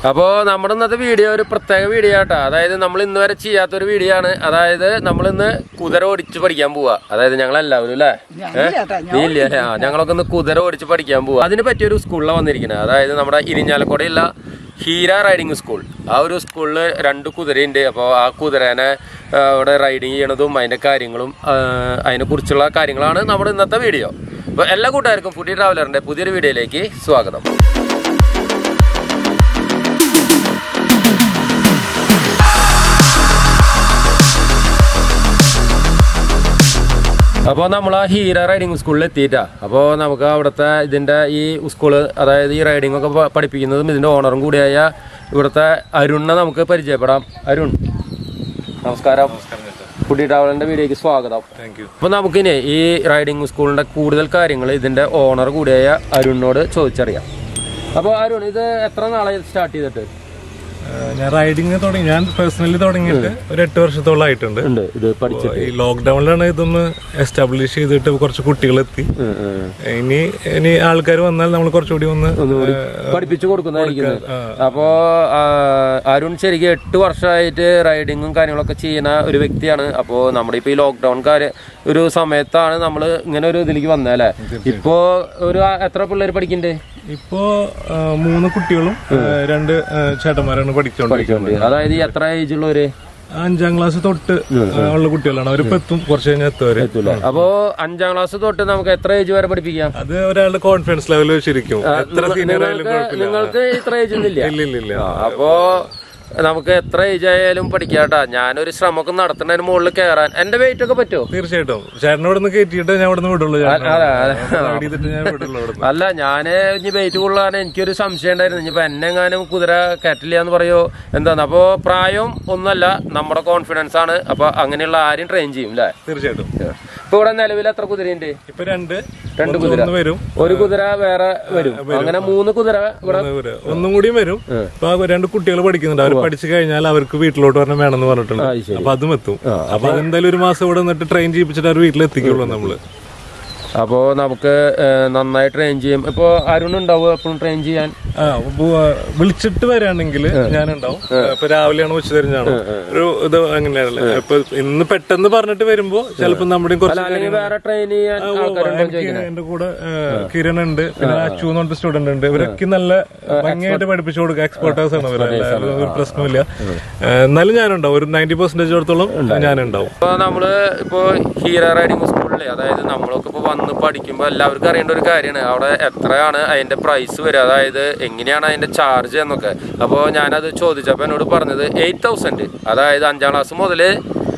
അപ്പോൾ നമ്മുടെ ഇന്നത്തെ വീഡിയോ ഒരു പ്രത്യേക വീഡിയോ ആട്ടോ അതായത് നമ്മൾ ഇന്ന് വരെ ചെയ്യാത്തൊരു വീഡിയോ ആണ് അതായത് നമ്മൾ ഇന്ന് കുതിര ഓടിച്ച് പഠിക്കാൻ പോവാ അതായത് ഞങ്ങൾ എല്ലാവരും അല്ലേ ഞങ്ങളില്ല കേട്ടോ, നീ ഇല്ല അല്ലേ? ആ ഞങ്ങളൊക്കെ ഒന്ന് കുതിര ഓടിച്ച് പഠിക്കാൻ പോവാ അതിന് പറ്റിയൊരു സ്കൂളിലാണ് വന്നിരിക്കുന്നത് അതായത് നമ്മുടെ ഇരിഞ്ഞാലക്കുടയുള്ള ഹീര റൈഡിങ് സ്കൂൾ ആ ഒരു സ്കൂളിൽ രണ്ട് കുതിരയുണ്ട് അപ്പോൾ ആ കുതിരേനെ ആ, അവിടെ റൈഡിങ് ചെയ്യണതും അതിൻ്റെ കാര്യങ്ങളും ആ, അതിനെക്കുറിച്ചുള്ള കാര്യങ്ങളാണ് നമ്മുടെ ഇന്നത്തെ വീഡിയോ അപ്പോൾ എല്ലാ കൂട്ടുകാർക്കും ഫുഡി ട്രാവലറിൻ്റെ പുതിയൊരു വീഡിയോയിലേക്ക് സ്വാഗതം അപ്പോൾ നമ്മൾ ആ ഹീര റൈഡിങ് സ്കൂളിൽ എത്തിയിട്ടാ അപ്പോൾ നമുക്ക് അവിടുത്തെ ഇതിൻ്റെ ഈ സ്കൂള് അതായത് ഈ റൈഡിംഗ് ഒക്കെ പ- പഠിപ്പിക്കുന്നതും ഇതിൻ്റെ ഓണറും കൂടിയായ ഇവിടുത്തെ അരുണിനെ നമുക്ക് പരിചയപ്പെടാം അരുൺ നമസ്കാരം കുട്ടി ട്രാവലിൻ്റെ വീഡിയോക്ക് സ്വാഗതം താങ്ക് യു അപ്പോൾ നമുക്കിനി ഈ റൈഡിംഗ് സ്കൂളിൻ്റെ കൂടുതൽ കാര്യങ്ങൾ ഇതിൻ്റെ ഓണർ കൂടിയായ അരുണിനോട് ചോദിച്ചറിയാം അപ്പോൾ അരുൺ ഇത് എത്ര നാളായി സ്റ്റാർട്ട് ചെയ്തിട്ട് ഞാൻ റൈഡിങ് തുടങ്ങി ഞാൻ പേഴ്സണലി തുടങ്ങിയിട്ട് ഒരു എട്ട് വർഷത്തോളം ആയിട്ടുണ്ട് ഉണ്ട് ഇത് പഠിച്ചിട്ട് ഈ ലോക്ക്ഡൌണിലാണ് ഇതൊന്ന് എസ്റ്റാബ്ലിഷ് ചെയ്തിട്ട് കുറച്ച് കുട്ടികളെത്തി ഉം, ഉം. ഇനി ഇനി ആൾക്കാർ വന്നാൽ നമ്മൾ കുറച്ചുകൂടി ഒന്ന് ഒന്നുകൂടി പഠിപ്പിച്ചു കൊടുക്കുന്നതായിരിക്കും അപ്പോ ആ, അരുൺ ശരിക്കും എട്ട് വർഷമായിട്ട് റൈഡിങ്ങും കാര്യങ്ങളൊക്കെ ചെയ്യുന്ന ഒരു വ്യക്തിയാണ് അപ്പോ നമ്മുടെ ഇപ്പൊ ഈ ലോക്ക്ഡൌൺ കാര്യ ഒരു സമയത്താണ് നമ്മൾ ഇങ്ങനെ ഒരു ഇതിലേക്ക് വന്നല്ലേ ഇപ്പോ ഒരു ആ- എത്ര പിള്ളേർ പഠിക്കുന്നുണ്ട് ഇപ്പോ ആ, മൂന്ന് കുട്ടികളും ആ, രണ്ട് ആ, ചേട്ടന്മാരാണ് പഠിച്ചുകൊണ്ടിരിക്കുന്നത് അതായത് ഈ എത്ര ഏജ് ഉള്ളവര് അഞ്ചാം ക്ലാസ് തൊട്ട് ആ, ഉള്ള കുട്ടികളാണ് അവരിപ്പോ എത്തും കുറച്ച് കഴിഞ്ഞാൽ എത്തുവരെ അപ്പോ അഞ്ചാം ക്ലാസ് തൊട്ട് നമുക്ക് എത്ര ഏജ് വരെ പഠിപ്പിക്കാം അത് ഒരാളുടെ കോൺഫിഡൻസ് ലെവൽ വെച്ചിരിക്കും എത്ര സീനിയർ ആയാലും നിങ്ങൾക്ക് കുഴപ്പമില്ല നിങ്ങൾക്ക് ഇത്ര ഏജ് ഒന്നുമില്ല ഇല്ല ഇല്ല ഇല്ല ആ, അപ്പോ നമുക്ക് എത്ര ഏജ് ആയാലും പഠിക്കാട്ടാ ഞാനൊരു ശ്രമമൊക്കെ നടത്തുന്നതിന് മുകളിൽ കയറാൻ എന്റെ വെയിറ്റ് ഒക്കെ പറ്റുമോ തീർച്ചയായിട്ടും ചേട്ടനോട് നിന്ന് കയറ്റിയിട്ട് ഞാൻ ഇവിടെ നിന്ന് വിടുള്ളൂ ചേട്ടനെ. അതെ, അതെ. റൈഡ് ചെയ്തിട്ട് ഞാൻ വിടുള്ളൂ ഇവിടെ അല്ല ഞാന് ഇനി വെയിറ്റ് കൂടുതലാണ് എനിക്കൊരു സംശയം ഉണ്ടായിരുന്നു ഇനിയിപ്പോ എന്നെ എങ്ങാനും കുതിര കയറ്റില്ല എന്ന് പറയോ എന്താണ് അപ്പോ പ്രായം ഒന്നല്ല നമ്മുടെ കോൺഫിഡൻസ് ആണ് അപ്പൊ അങ്ങനെയുള്ള ആരും ട്രെയിൻ ചെയ്യും അല്ലേ തീർച്ചയായിട്ടും ഇപ്പൊ ഇവിടെ നിലവിൽ എത്ര കുതിരയുണ്ട് ഇപ്പൊ രണ്ട് രണ്ട് ഒന്ന് കുതിര. ഒന്ന് വരും ഒരു കുതിര വേറെ വരും അങ്ങനെ മൂന്ന് കുതിര ഇവിടെ ഒന്ന് വരും. ഒന്നും കൂടിയും വരും ഇപ്പൊ ആ രണ്ട് കുട്ടികൾ പഠിക്കുന്നുണ്ട് അവർ പഠിച്ചു കഴിഞ്ഞാൽ അവർക്ക് വീട്ടിലോട്ട് വരണം വേണമെന്ന് പറഞ്ഞിട്ടുണ്ട് ആ, ശരി. അപ്പൊ അതും എത്തും അപ്പൊ അതെന്തായാലും ഒരു മാസം ഇവിടെ നിന്നിട്ട് ട്രെയിൻ ചെയ്യിപ്പിച്ചിട്ട് അവർ വീട്ടിൽ എത്തിക്കുള്ളൂ നമ്മള് അപ്പോ നമുക്ക് ഏഹ്, നന്നായി ട്രെയിൻ ചെയ്യും ഇപ്പൊ അരുൺ ഉണ്ടാവും എപ്പോഴും ട്രെയിൻ ചെയ്യാൻ ആ ബു- വിളിച്ചിട്ട് വരാണെങ്കിൽ ഞാനുണ്ടാവും ഇപ്പൊ രാവിലെയാണ് ഉച്ച തിരിഞ്ഞാണ് ഒരു ഇത് അങ്ങനെയല്ല ഇപ്പൊ ഇന്ന് പെട്ടെന്ന് പറഞ്ഞിട്ട് വരുമ്പോ ചിലപ്പോ നമ്മുടെയും കുറച്ച് അല്ലെങ്കിൽ വേറെ ട്രെയിൻ ചെയ്യാൻ ആൾക്കാരുണ്ടോ എനിക്ക് എന്റെ കൂടെ കിരൺ ഉണ്ട് പിന്നെ അച്ചു എന്ന് പറഞ്ഞിട്ട് സ്റ്റുഡന്റ് ഉണ്ട് ഇവരൊക്കെ നല്ല ഭംഗിയായിട്ട് പഠിപ്പിച്ചു കൊടുക്കുക എക്സ്പേർട്ടേഴ്സ് ആണ് ഇവരെ എല്ലാവരും ഒരു പ്രശ്നമില്ല ഏ, എന്നാലും ഞാനുണ്ടാവും ഒരു നയൻറ്റി പെർസെന്റേജ് അടുത്തോളം ഞാനുണ്ടാവും ഇപ്പൊ നമ്മള് ഇപ്പൊ ഹീറ റൈഡിംഗ് സ്കൂളിലെ അതായത് നമ്മളൊക്കെ ഇപ്പൊ വന്ന് പഠിക്കുമ്പോ എല്ലാവർക്കും അറിയേണ്ട ഒരു കാര്യമാണ് അവിടെ എത്രയാണ് അതിന്റെ പ്രൈസ് വരിക അതായത് എങ്ങനെയാണ് അതിന്റെ ചാർജ് എന്നൊക്കെ അപ്പോൾ ഞാനത് ചോദിച്ചപ്പോൾ എന്നോട് പറഞ്ഞത് എയ്റ്റ് തൗസൻഡ് അതായത് അഞ്ചാം ക്ലാസ് മുതൽ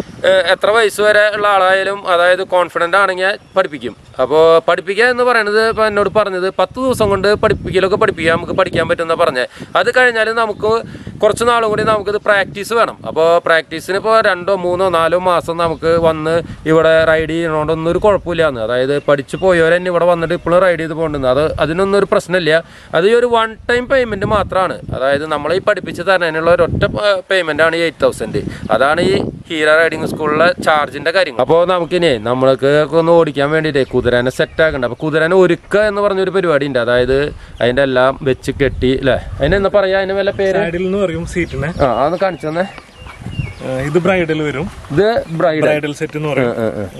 എത്ര വയസ്സ് വരെ ഉള്ള ആളായാലും അതായത് കോൺഫിഡൻ്റ് ആണെങ്കിൽ പഠിപ്പിക്കും അപ്പോൾ പഠിപ്പിക്കുക എന്ന് പറയുന്നത് ഇപ്പോൾ എന്നോട് പറഞ്ഞത് പത്ത് ദിവസം കൊണ്ട് പഠിപ്പിക്കലൊക്കെ പഠിപ്പിക്കാം നമുക്ക് പഠിക്കാൻ പറ്റുന്ന പറഞ്ഞത് അത് കഴിഞ്ഞാൽ നമുക്ക് കുറച്ച് നാളും കൂടി നമുക്കിത് പ്രാക്ടീസ് വേണം അപ്പോൾ പ്രാക്ടീസിന് ഇപ്പോൾ രണ്ടോ മൂന്നോ നാലോ മാസം നമുക്ക് വന്ന് ഇവിടെ റൈഡ് ചെയ്യണോണ്ടൊന്നും ഒരു കുഴപ്പമില്ലാന്ന് അതായത് പഠിച്ചു പോയവർ തന്നെ ഇവിടെ വന്നിട്ട് ഇപ്പോഴും റൈഡ് ചെയ്ത് പോകണ്ടെന്ന് അത് അതിനൊന്നും ഒരു പ്രശ്നമില്ല അത് ഈ ഒരു വൺ ടൈം പേയ്മെന്റ് മാത്രമാണ് അതായത് നമ്മളെ ഈ പഠിപ്പിച്ച് തരാനുള്ള ഒരൊറ്റ പേയ്മെന്റ് ആണ് എയ്റ്റ് തൗസൻഡ് അതാണ് ഈ ഹീറ റൈഡിംഗ് സ്കൂളിലെ ചാർജിന്റെ കാര്യങ്ങൾ അപ്പോൾ നമുക്കിനി നമ്മൾക്ക് ഒന്ന് ഓടിക്കാൻ വേണ്ടിയിട്ട് കുതിരനെ സെറ്റ് ആക്കണ്ട അപ്പോൾ കുതിരനെ ഒരുക്കുക എന്ന് പറഞ്ഞൊരു പരിപാടി ഉണ്ട് അതായത് അതിന്റെ എല്ലാം വെച്ച് കെട്ടി അല്ലേ അതിനെന്താ പറയാ അതിന് വല്ല പേര് സാഡിൽ എന്ന് പറയും സീറ്റിനെ ആ അതൊന്ന് കാണിച്ചു തന്നെ ഏ, ഇത് ബ്രൈഡൽ വരും ഇത് ബ്രൈഡ് ബ്രൈഡൽ സെറ്റ് എന്ന് പറയും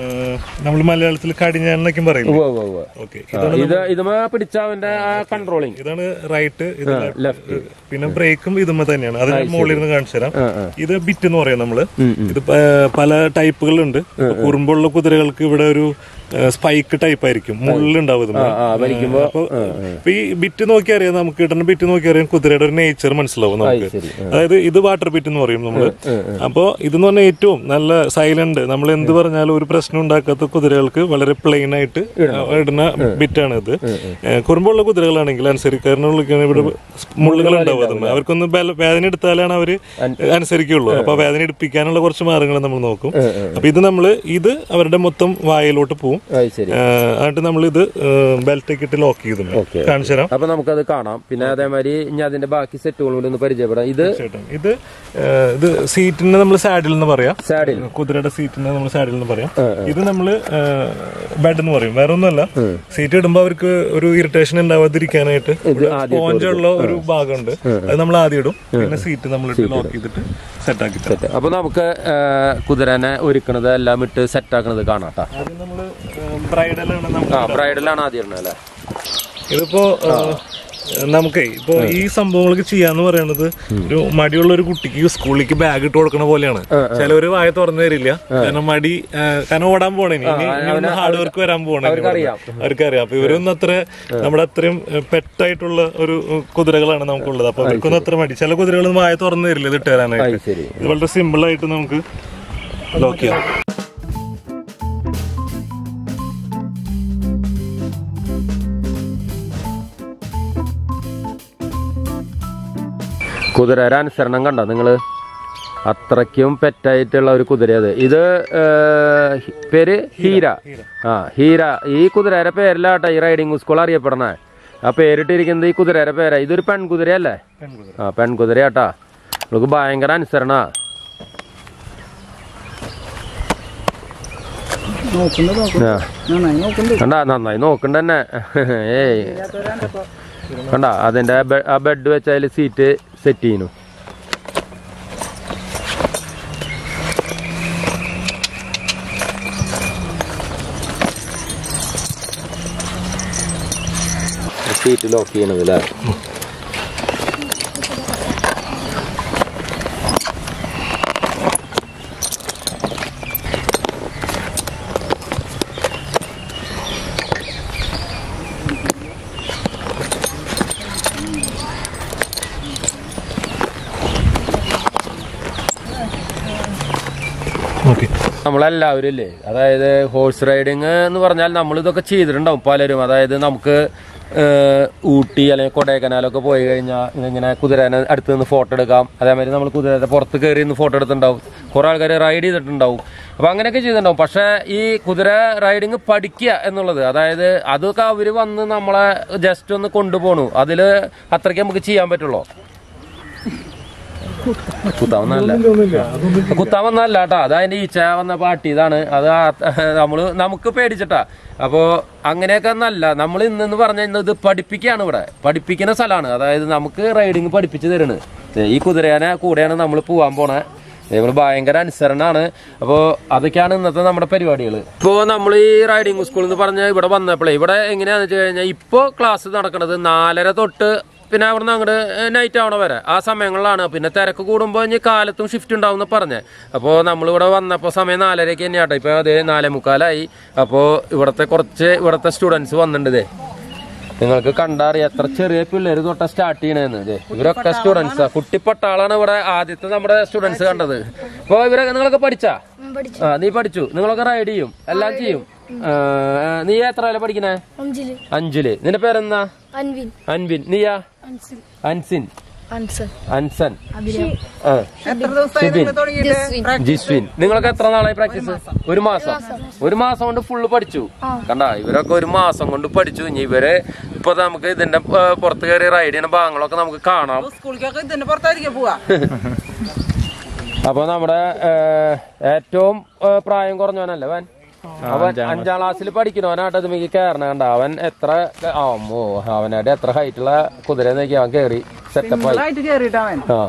നമ്മൾ മലയാളത്തിൽ കടിഞ്ഞാൻ എന്നൊക്കെ പറയും ഓക്കെ ഇത് ഇതുമേ പിടിച്ച അവന്റെ ആ കൺട്രോളിങ് ഇതാണ് റൈറ്റ് ഇത് ലെഫ്റ്റ് പിന്നെ ബ്രേക്കും ഇതുമ്മ തന്നെയാണ് അത് ഞാൻ മുകളിൽ നിന്ന് കാണിച്ചു തരാം ഇത് ബിറ്റ് എന്ന് പറയും നമ്മള് ഇത് പ- പല ടൈപ്പുകളുണ്ട് ഇപ്പൊ കുറുമ്പുള്ള കുതിരകൾക്ക് ഇവിടെ ഒരു സ്പൈക്ക് ടൈപ്പ് ആയിരിക്കും മുള്ളുണ്ടാവും ഇതുമ്മ. വലിക്കുമ്പോ അപ്പൊ ഇപ്പൊ ഈ ബിറ്റ് നോക്കി അറിയാം നമുക്ക് കിട്ടുന്ന ബിറ്റ് നോക്കി അറിയാം കുതിരയുടെ ഒരു നേച്ചർ മനസ്സിലാവും നമുക്ക് ശരി. അതായത് ഇത് വാട്ടർ ബിറ്റ് എന്ന് പറയും നമ്മള് അപ്പോ ഇതെന്ന് പറഞ്ഞാൽ ഏറ്റവും നല്ല സൈലന്റ് നമ്മൾ എന്ത് പറഞ്ഞാലും ഒരു പ്രശ്നം ഉണ്ടാക്കാത്ത കുതിരകൾക്ക് വളരെ പ്ലെയിൻ ആയിട്ട് ഇടുന്ന ബിറ്റാണ് ഇത് ഏഹ് കുറുമ്പുള്ള കുതിരകളാണെങ്കിൽ അനുസരിക്കാരനുള്ള ഇവിടെ മുള്ളുകൾ ഉണ്ടാവും അതുമ്മ. അവർക്കൊന്ന് ബല- വേദന എടുത്താലാണ് അവര് അനുസരിക്കുള്ളൂ അപ്പൊ വേദന എടുപ്പിക്കാനുള്ള കുറച്ച് മാർഗങ്ങൾ നമ്മൾ നോക്കും അപ്പൊ ഇത് നമ്മള് ഇത് അവരുടെ മൊത്തം വായിലോട്ട് പോവും കൊടുക്കും അത് ശരി ആ, എന്നിട്ട് നമ്മളിത് ബെൽറ്റ് ഒക്കെ ഇട്ട് ലോക്ക് ചെയ്തിട്ടുണ്ട് Okay. കാണിച്ചു തരാം അപ്പൊ നമുക്കത് കാണാം പിന്നെ അതേമാതിരി ഇനി അതിന്റെ ബാക്കി സെറ്റുകളും കൂടി ഒന്ന് പരിചയപ്പെടാം ഇത് ചേട്ടൻ ഇത് ആ, ഇത് സീറ്റിന് നമ്മൾ സാഡിൽ എന്ന് പറയാം സാഡിൽ കുതിരയുടെ സീറ്റിന് നമ്മൾ സാഡിൽ എന്ന് പറയാം ഇത് നമ്മള് ബെഡ് എന്ന് പറയും വേറെ ഒന്നുമല്ല സീറ്റ് ഇടുമ്പോ അവർക്ക് ഒരു ഇറിറ്റേഷൻ ഉണ്ടാവാതിരിക്കാനായിട്ട് സ്പോഞ്ച് ഉള്ള ഒരു ഭാഗമുണ്ട് അത് നമ്മൾ ആദ്യം ഇടും പിന്നെ സീറ്റ് നമ്മൾ ഇട്ട് ലോക്ക് ചെയ്തിട്ട് സെറ്റ് ആക്കി തരാം അപ്പൊ നമുക്ക് ആ, കുതിരനെ ഒരുക്കണത് എല്ലാം ഇട്ട് സെറ്റ് ആക്കണത് കാണാം ട്ടാ. ആദ്യം നമ്മള് ബ്രൈഡലാണ് നമ്മൾ ആ ബ്രൈഡലാണ് ആദ്യം ഇടുന്നത് അല്ലേ ഇതിപ്പോ ആ, നമുക്കേ ഇപ്പൊ ഈ സംഭവങ്ങളൊക്കെ ചെയ്യാന്ന് പറയുന്നത് ഒരു മടിയുള്ള ഒരു കുട്ടിക്ക് സ്കൂളിലേക്ക് ബാഗ് ഇട്ട് കൊടുക്കണ പോലെയാണ് ചിലവര് വായ തുറന്നു തരില്ല കാരണം മടി ആ, കാരണം ഓടാൻ പോണേ ഹാർഡ് വർക്ക് വരാൻ പോണേ അവർക്കറിയാം. അവർക്കറിയാം അപ്പൊ ഇവരൊന്നും അത്ര നമ്മുടെ അത്രയും പെട്ടായിട്ടുള്ള ഒരു ഉം, കുതിരകളാണ് നമുക്കുള്ളത് അപ്പൊ അവർക്കൊന്നും അത്ര മടി ചില കുതിരകളൊന്നും വായ തുറന്നു തരില്ല ഇത് ഇട്ട് തരാനായിട്ട് അത് ശരി ഇത് വളരെ സിമ്പിൾ ആയിട്ട് നമുക്ക് ലോക്ക് ചെയ്യാം കുതിരയുടെ അനുസരണം കണ്ടോ നിങ്ങള് അത്രയ്ക്കും പെറ്റായിട്ടുള്ള ഒരു കുതിര അത് ഇത് ഏ, ഹി- പേര് ഹീര ആ ഹീര ഈ കുതിരയുടെ പേരിലാട്ടോ ഈ റൈഡിങ് സ്കൂൾ അറിയപ്പെടണേ ആ പേരിട്ടിരിക്കുന്നത് ഈ കുതിരയുടെ പേരാ ഇതൊരു പെൺകുതിരയല്ലേ ആ പെൺകുതിരയാട്ടാ നമുക്ക് ഭയങ്കര അനുസരണ കണ്ട നന്നായി നോക്കണ്ട തന്നെ ഏയ് കണ്ട അതിന്റെ ബെ- ആ ബെഡ് വെച്ച് അതിൽ സീറ്റ് സെറ്റ് ചെയ്യുന്നു സീറ്റ് ലോക്ക് ചെയ്യണത് അല്ലേ ഓക്കെ നമ്മളെല്ലാവരും ഇല്ലേ അതായത് ഹോഴ്സ് റൈഡിങ് എന്ന് പറഞ്ഞാൽ നമ്മൾ ഇതൊക്കെ ചെയ്തിട്ടുണ്ടാവും പലരും അതായത് നമുക്ക് ഏഹ്, ഊട്ടി അല്ലെങ്കിൽ കൊടൈക്കനാലൊക്കെ പോയി കഴിഞ്ഞാൽ ഇങ്ങനെ കുതിരേനെ അടുത്ത് നിന്ന് ഫോട്ടോ എടുക്കാം അതേമാതിരി നമ്മൾ കുതിരയുടെ പുറത്ത് കയറി നിന്ന് ഫോട്ടോ എടുത്തിട്ടുണ്ടാവും കുറെ ആൾക്കാർ റൈഡ് ചെയ്തിട്ടുണ്ടാവും അപ്പൊ അങ്ങനെയൊക്കെ ചെയ്തിട്ടുണ്ടാവും പക്ഷെ ഈ കുതിര റൈഡിങ് പഠിക്കുക എന്നുള്ളത് അതായത് അതൊക്കെ അവര് വന്ന് നമ്മളെ ജസ്റ്റ് ഒന്ന് കൊണ്ടുപോണു അതില് അത്രയ്ക്ക് നമുക്ക് ചെയ്യാൻ പറ്റുള്ളൂ കുത്താൻ വന്നല്ല കുത്താൻ വന്നല്ല കേട്ടാ അത് അതിന്റെ ഈച്ച വന്ന പാട്ടി ഇതാണ് അത് ആ- നമ്മള് നമുക്ക് പേടിച്ചിട്ടാ അപ്പോ അങ്ങനെയൊക്കെ നല്ല നമ്മൾ ഇന്നെന്ന് പറഞ്ഞ ഇത് പഠിപ്പിക്കുകയാണ് ഇവിടെ പഠിപ്പിക്കുന്ന സ്ഥലമാണ് അതായത് നമുക്ക് റൈഡിങ് പഠിപ്പിച്ചു തരുന്നു ഈ കുതിരേനെ കൂടെയാണ് നമ്മൾ പോവാൻ പോണേ നമ്മൾ ഭയങ്കര അനുസരണമാണ് അപ്പോൾ അതൊക്കെയാണ് ഇന്നത്തെ നമ്മുടെ പരിപാടികൾ ഇപ്പോൾ നമ്മൾ ഈ റൈഡിങ് സ്കൂളിൽ നിന്ന് പറഞ്ഞ ഇവിടെ വന്നപ്പോഴേ ഇവിടെ എങ്ങനെയാണെന്ന് വെച്ച് കഴിഞ്ഞാൽ ഇപ്പോൾ ക്ലാസ് നടക്കുന്നത് നാലര തൊട്ട് പിന്നെ അവിടുന്ന് അങ്ങോട്ട് നൈറ്റ് ആവണ വരെ ആ സമയങ്ങളിലാണ് പിന്നെ തിരക്ക് കൂടുമ്പോൾ ഇനി കാലത്തും ഷിഫ്റ്റ് ഉണ്ടാവും എന്ന് പറഞ്ഞത് അപ്പോൾ നമ്മളിവിടെ വന്നപ്പോൾ സമയം നാലരയ്ക്ക് തന്നെയാട്ടോ ഇപ്പോൾ അത് നാലേ മുക്കാലായി അപ്പോൾ ഇവിടുത്തെ കുറച്ച് ഇവിടുത്തെ സ്റ്റുഡൻസ് വന്നിട്ടുണ്ട് ഇതേ നിങ്ങൾക്ക് കണ്ടറിയാം എത്ര ചെറിയ പിള്ളേര് തൊട്ട സ്റ്റാർട്ട് ചെയ്യണേന്ന് ഇതേ ഇവരൊക്കെ സ്റ്റുഡൻസാ കുട്ടിപ്പട്ടാളാണ് ഇവിടെ ആദ്യത്തെ നമ്മുടെ സ്റ്റുഡൻസ് കണ്ടത് അപ്പോൾ ഇവരൊക്കെ നിങ്ങളൊക്കെ പഠിച്ചാ ആ നീ പഠിച്ചു നിങ്ങളൊക്കെ റൈഡ് ചെയ്യും എല്ലാം ചെയ്യും ആ, നീ എത്ര വരെ പഠിക്കണേ അഞ്ചില് അഞ്ചില് നിന്റെ പേരെന്താ അൻവിൻ അൻവിൻ നീയാ അൻസിൽ അൻസിൻ അൻസൻ അൻസൻ അഭിരാം ആ, എത്ര ദിവസമായി നിങ്ങൾ തുടങ്ങിയിട്ട് ജിസ്വിൻ നിങ്ങളൊക്കെ എത്ര നാളായി പ്രാക്ടീസ് ഒരു മാസം ഒരു മാസം കൊണ്ട് ഫുള്ള് പഠിച്ചു കണ്ട ഇവരൊക്കെ ഒരു മാസം കൊണ്ട് പഠിച്ചു ഇനി ഇവര് ഇപ്പൊ നമുക്ക് ഇതിന്റെ ആ, പുറത്ത് കയറി റൈഡ് ചെയ്യുന്ന ഭാഗങ്ങളൊക്കെ നമുക്ക് കാണാം സ്കൂളിലേക്കൊക്കെ ഇതിന്റെ പുറത്തായിരിക്കും പോവാ അപ്പൊ നമ്മുടെ ആ, ഏറ്റവും ആ, പ്രായം കുറഞ്ഞവനല്ലേ അവൻ അവൻ അഞ്ചാം ക്ലാസ്സിൽ പഠിക്കണവനായിട്ട് അത് മിക്ക കയറണ കണ്ട അവൻ എത്ര അമ്മോ അവനായിട്ട് എത്ര ഹൈറ്റുള്ള കുതിര നോക്കി അവൻ കയറി സെറ്റപ്പ് ആയി ആയിട്ട് കേറിയിട്ട് അവൻ ആ